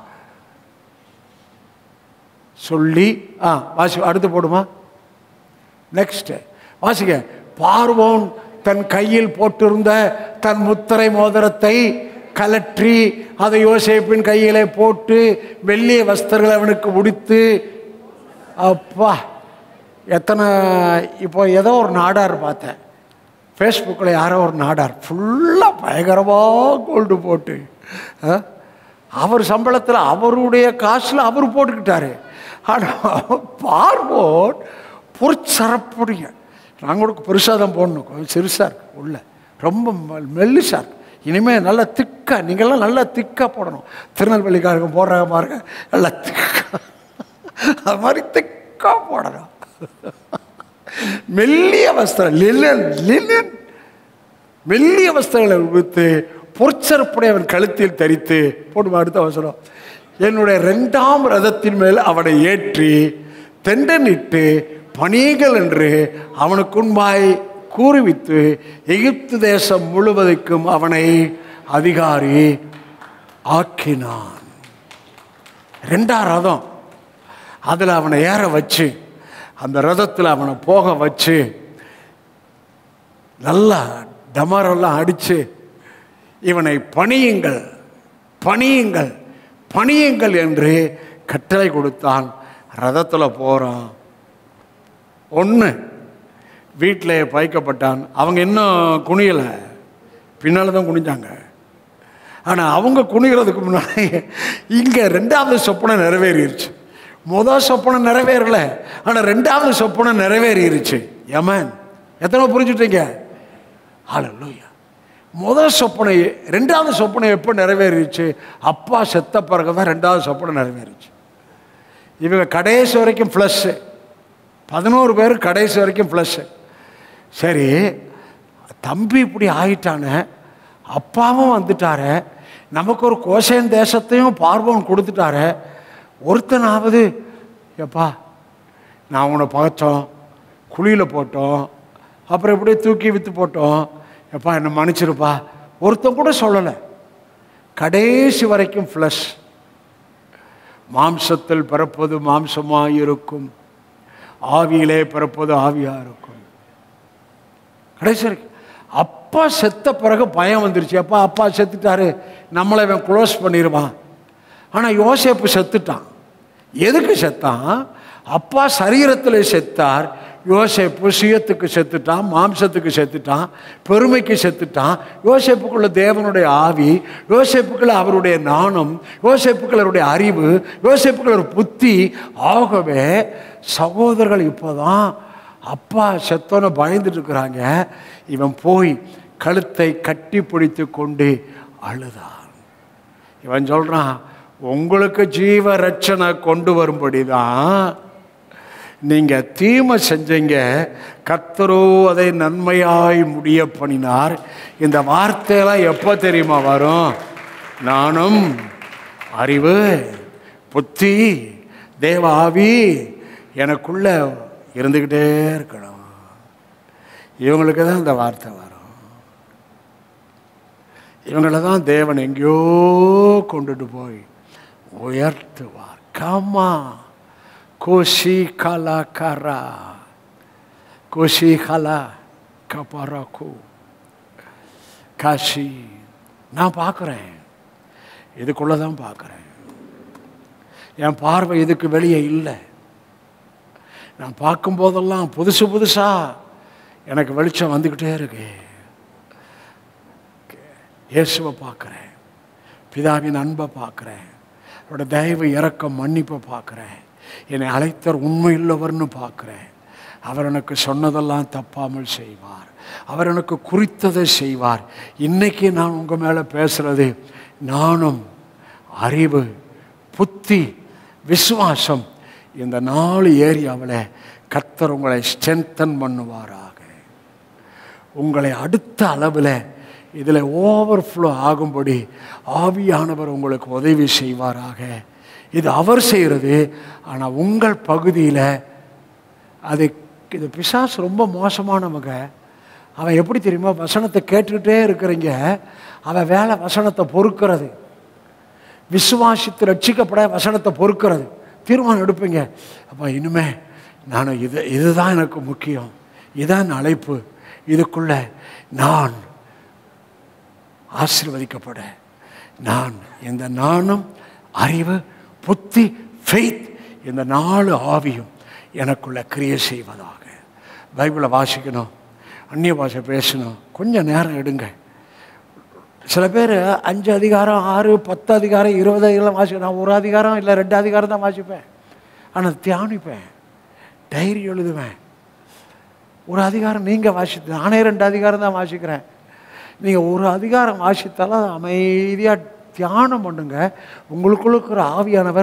சொல்லி ஆ வாசி அடுத்து போடுமா நெக்ஸ்ட் வாசிக்க பார்வோன் தன் கையில் போட்டிருந்த தன் முத்திரை மோதிரத்தை கலற்றி அதை யோசேப்பின் கையிலே போட்டு வெள்ளிய வஸ்திரங்களை அவனுக்கு உடித்து அப்பா எத்தனை இப்போ ஏதோ ஒரு நாடார் பார்த்தேன் ஃபேஸ்புக்கில் யாரோ ஒரு நாடார் ஃபுல்லாக பயங்கரமாக கோல்டு போட்டு ஆ? அவர் சம்பளத்தில் அவருடைய காசில் அவர் போட்டுக்கிட்டாரு ஆனால் பார்வோன் பொற்சரப்புடைய நாங்கள் கூட பெருசாக தான் போடணும் கொஞ்சம் சிறுசாக இருக்கு உள்ள ரொம்ப மெ- மெல்லிசா இருக்கு இனிமேல் நல்லா திக்கா நீங்கள்லாம் நல்லா திக்கா போடணும் திருநெல்வேலிக்காரங்க போடுறாங்க பாருங்க நல்லா திக்கா அது மாதிரி திக்கா போடணும் மெல்லிய வஸ்திரம் லிலன் லிலன் மெல்லிய வஸ்திரங்களை உடுத்து பொற்சரப்புடைய அவன் கழுத்தில் தரித்து போடுமா அடுத்த அவசரம் என்னுடைய இரண்டாம் ரதத்தின் மேல் அவனை ஏற்றி தெண்டனிட்டு பணிகள் என்று அவனுக்கு முன்பாய் கூறுவித்து எகிப்து தேசம் முழுவதற்கும் அவனை அதிகாரி ஆக்கினான் ரெண்டாம் ரதம் அதில் அவனை ஏற வச்சு அந்த ரதத்தில் அவனை போக வச்சு நல்லா டமரெல்லாம் அடித்து இவனை பணியுங்கள் பணியுங்கள் பணியுங்கள் என்று கட்டளை கொடுத்தான் ரதத்தில் போகிறான் ஒன்று வீட்டில் பைக்கப்பட்டான் அவங்க இன்னும் குனியலை பின்னால் தான் குனிஞ்சாங்க ஆனால் அவங்க குனிகிறதுக்கு முன்னாடி இங்கே ரெண்டாவது சொப்பனை நிறைவேறிடுச்சு முதல் சொப்பனை நிறைவேறல ஆனால் ரெண்டாவது சொப்பனை நிறைவேறிடுச்சு ஏமன் எத்தனை புரிஞ்சுட்டீங்க ஹalleluya முதல் சொப்பனை ரெண்டாவது சொப்பனை எப்போ நிறைவேறிச்சு அப்பா செத்த பிறகு தான் ரெண்டாவது சொப்பனை நிறைவேறிச்சு இவங்க கடைசி வரைக்கும் ஃப்ளஷ்ஷு பதினோரு பேர் கடைசி வரைக்கும் ஃப்ளஷ்ஷு சரி தம்பி இப்படி ஆயிட்டானே அப்பாவும் வந்துட்டாரே நமக்கு ஒரு கோசேன் தேசத்தையும் பார்வோன் கொடுத்துட்டாரே ஒருத்தனாவது எப்பா நான் உன்னை பார்த்தோம் குழியில் போட்டோம் அப்புறம் இப்படியே தூக்கி விற்று போட்டோம் எப்பா என்னை மன்னிச்சிருப்பா ஒருத்தன் கூட சொல்லலை கடைசி வரைக்கும் ஃப்ளஷ் மாம்சத்தில் பிறப்பது மாம்சமாக இருக்கும் ஆவியிலே பிறப்பது ஆவியாக இருக்கும் கடைசி வரைக்கும் அப்பா செத்த பிறகு பயம் வந்துருச்சு அப்பா அப்பா செத்துட்டாரு நம்மளை இவன் க்ளோஸ் பண்ணிடுவான் ஆனால் யோசேப்பு செத்துட்டான் எதுக்கு செத்தான் அப்பா சரீரத்தில் செத்தார் யோசேப்பு சுயத்துக்கு செத்துட்டான் மாம்சத்துக்கு செத்துட்டான் பெருமைக்கு செத்துட்டான் யோசேப்புக்குள்ள தேவனுடைய ஆவி யோசேப்புக்குள்ள அவருடைய நாணம் யோசேப்புக்குள்ள அவருடைய அறிவு யோசேப்புக்குள்ள ஒரு புத்தி ஆகவே சகோதரர்கள் இப்போதான் அப்பா செத்தோன்னு பயந்துட்டு இருக்கிறாங்க இவன் போய் கழுத்தை கட்டி பிடித்து கொண்டு அழுதான் இவன் சொல்றான் உங்களுக்கு ஜீவ ரட்சனை கொண்டு வரும்படி தான் நீங்க தீமை செஞ்சீங்க கர்த்தரோ அதை நன்மையாய் முடிய பண்ணினார் இந்த வார்த்தையெல்லாம் எப்போ தெரியுமா வரும் நானும் அறிவு புத்தி தேவ ஆவி எனக்குள்ள இருந்துக்கிட்டே இருக்கணும் இவங்களுக்கு தான் இந்த வார்த்தை வரும் இவங்கள தான் தேவன் எங்கேயோ கொண்டுட்டு போய் உயர்த்துவார் கமா கோஷி கலா கரா கோஷி கலா கபரகு காஷி நான் பார்க்குறேன் இதுக்குள்ளே தான் பார்க்குறேன் என் பார்வை இதுக்கு வெளியே இல்லை நான் பார்க்கும்போதெல்லாம் புதுசு புதுசாக எனக்கு வெளிச்சம் வந்துக்கிட்டே இருக்கு இயேசுவை பார்க்குறேன் பிதாவின் அன்பை பார்க்குறேன் அவரோட தயவு இறக்கம் மன்னிப்பை பார்க்குறேன் என்னை அழைத்தவர் உண்மையுள்ளவர்னு பார்க்குறேன் அவர் எனக்கு சொன்னதெல்லாம் தப்பாமல் செய்வார் அவர் எனக்கு குறித்ததை செய்வார் இன்னைக்கு நான் உங்கள் மேலே பேசுகிறது நானும் அறிவு புத்தி விசுவாசம் இந்த நாலு ஏரியாவில் கர்த்தர் உங்களை ஸ்ட்ரென்தன் பண்ணுவாராக உங்களை அடுத்த அளவில் இதில் ஓவர்ஃப்ளோ ஆகும்படி ஆவியானவர் உங்களுக்கு உதவி செய்வாராக இது அவர் செய்கிறது ஆனால் உங்கள் பகுதியில் அது இது பிசாசு ரொம்ப மோசமானவங்க அவன் எப்படி தெரியுமா வசனத்தை கேட்டுக்கிட்டே இருக்கிறீங்க அவன் வேலை வசனத்தை பொறுக்கிறது விசுவாசித்து ரட்சிக்கப்பட வசனத்தை பொறுக்கிறது தீர்மானம் எடுப்பீங்க அப்போ இனிமே நான் இது இதுதான் எனக்கு முக்கியம் இதான் அழைப்பு இதுக்குள்ள நான் ஆசீர்வதிக்கப்பட நான் இந்த நானும் அறிவு புத்தி ஃபெய்த் இந்த நாலு ஆவியும் எனக்குள்ள கிரியை செய்வதாக பைபிளை வாசிக்கணும் அந்நிய பாஷை பேசணும் கொஞ்சம் நேரம் எடுங்க சில பேர் அஞ்சு அதிகாரம் ஆறு பத்து அதிகாரம் இருபது அதிகாரம் வாசிப்பேன் நான் ஒரு அதிகாரம் இல்லை ரெண்டு அதிகாரம் தான் வாசிப்பேன் ஆனால் தியானிப்பேன் டைரி எழுதுவேன் ஒரு அதிகாரம் நீங்கள் வாசித்து நானே ரெண்டு அதிகாரம் தான் வாசிக்கிறேன் நீங்கள் ஒரு அதிகாரம் வாசித்தாலும் அமைதியாக தியானம் பண்ணுங்க உங்களுக்குள்ள இருக்கிற ஆவியானவர்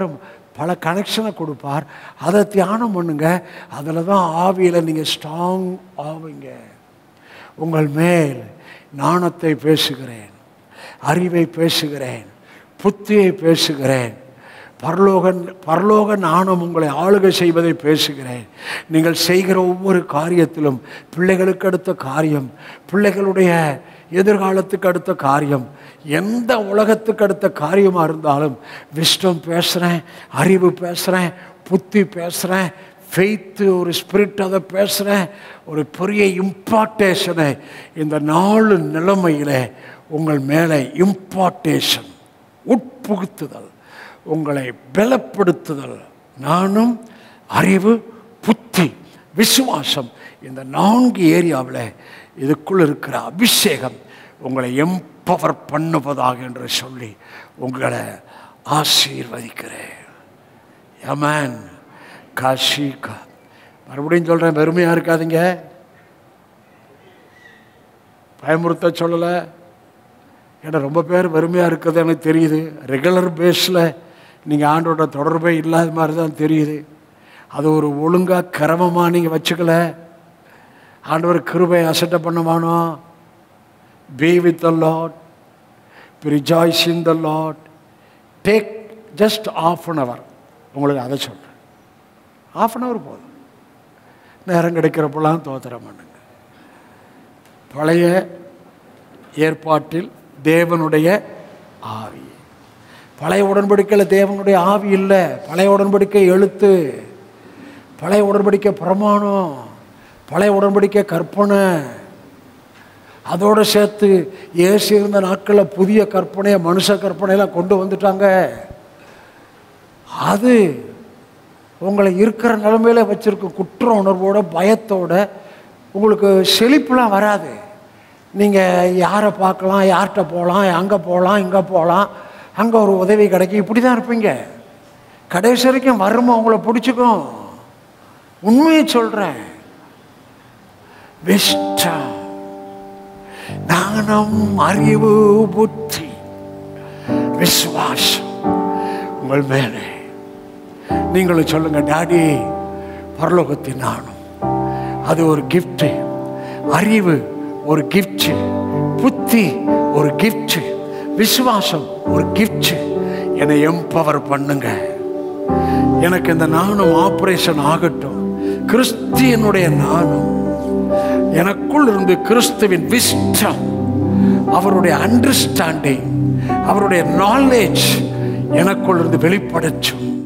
பல கனெக்ஷனை கொடுப்பார் அதை தியானம் பண்ணுங்க அதில் தான் ஆவியில் நீங்கள் ஸ்ட்ராங் ஆவீங்க உங்கள் மேல் நாணத்தை பேசுகிறேன் அறிவை பேசுகிறேன் புத்தியை பேசுகிறேன் பரலோக பரலோக நாணம் உங்களை ஆளுகை செய்வதை பேசுகிறேன் நீங்கள் செய்கிற ஒவ்வொரு காரியத்திலும் பிள்ளைகளுக்கு அடுத்த காரியம் பிள்ளைகளுடைய எதிர்காலத்துக்கு அடுத்த காரியம் எந்த உலகத்துக்கு அடுத்த காரியமாக இருந்தாலும் விஷ்டம் பேசுகிறேன் அறிவு பேசுகிறேன் புத்தி பேசுகிறேன் ஃபெய்த்து ஒரு ஸ்பிரிட் அதை பேசுகிறேன் ஒரு பெரிய இம்பார்ட்டேஷனை இந்த நாலு நிலைமையில் உங்கள் மேலே இம்பார்ட்டேஷன் உட்புகுத்துதல் உங்களை பலப்படுத்துதல் நானும் அறிவு புத்தி விசுவாசம் இந்த நான்கு ஏரியாவில் இதுக்குள் இருக்கிற அபிஷேகம் உங்களை எம்பவர் பண்ணுவதாக என்று சொல்லி உங்களை ஆசீர்வதிக்கிறேன் யமன் காஷிகா மறுபடியும் சொல்கிறேன் வெறுமையாக இருக்காதீங்க பயமுறுத்த சொல்லலை ஏன்னா ரொம்ப பேர் வெறுமையாக இருக்கிறது எனக்கு தெரியுது ரெகுலர் பேஸில் நீங்கள் ஆண்டோட தொடர்பே இல்லாத மாதிரி தான் தெரியுது அது ஒரு ஒழுங்காக கிரமமாக நீங்கள் வச்சுக்கல ஆண்டவர் கிருபை அசட்டை பண்ணுவானோ be with the Lord rejoice in the Lord take just of an hour உங்களுக்கு அதை சொல்கிறேன் ஆஃப் அன் ஹவர் போதும் நேரம் கிடைக்கிறப்பெல்லாம் தோத்திரம் பண்ணுங்க பழைய ஏற்பாட்டில் தேவனுடைய ஆவி பழைய உடன்படிக்கையில் தேவனுடைய ஆவி இல்லை பழைய உடன்படிக்கை எழுத்து பழைய உடன்படிக்கை பிரமாணம் பழைய உடன்படிக்கை கற்பனை அதோடு சேர்த்து இயேசு இருந்த நாட்களில் புதிய கற்பனையை மனுஷ கற்பனையெல்லாம் கொண்டு வந்துட்டாங்க அது உங்களை இருக்கிற நிலைமையில வச்சிருக்க குற்ற உணர்வோட பயத்தோட உங்களுக்கு செழிப்புலாம் வராது நீங்கள் யாரை பார்க்கலாம் யார்கிட்ட போகலாம் அங்கே போகலாம் இங்கே போகலாம் அங்கே ஒரு உதவி கிடைக்கும் இப்படி தான் இருப்பீங்க கடைசி வரைக்கும் வறுமை உங்களை பிடிச்சிக்கும் உண்மையை சொல்கிறேன் வெஸ்டம் ஞானம் அறிவு புத்தி விசுவாசம் உங்கள் மேலே நீங்களும் சொல்லுங்க டாடி பரலோகத்தின் நானும் அது ஒரு gift அறிவு ஒரு gift புத்தி ஒரு gift விசுவாசம் ஒரு gift என்னை எம்பவர் பண்ணுங்க எனக்கு இந்த நாணம் ஆபரேஷன் ஆகட்டும் கிறிஸ்தியனுடைய நாணம் எனக்குள் இருந்து கிறிஸ்துவின் விஸ்டம் அவருடைய அண்டர்ஸ்டாண்டிங் அவருடைய நாலேஜ் எனக்குள் இருந்து வெளிப்படச்சும்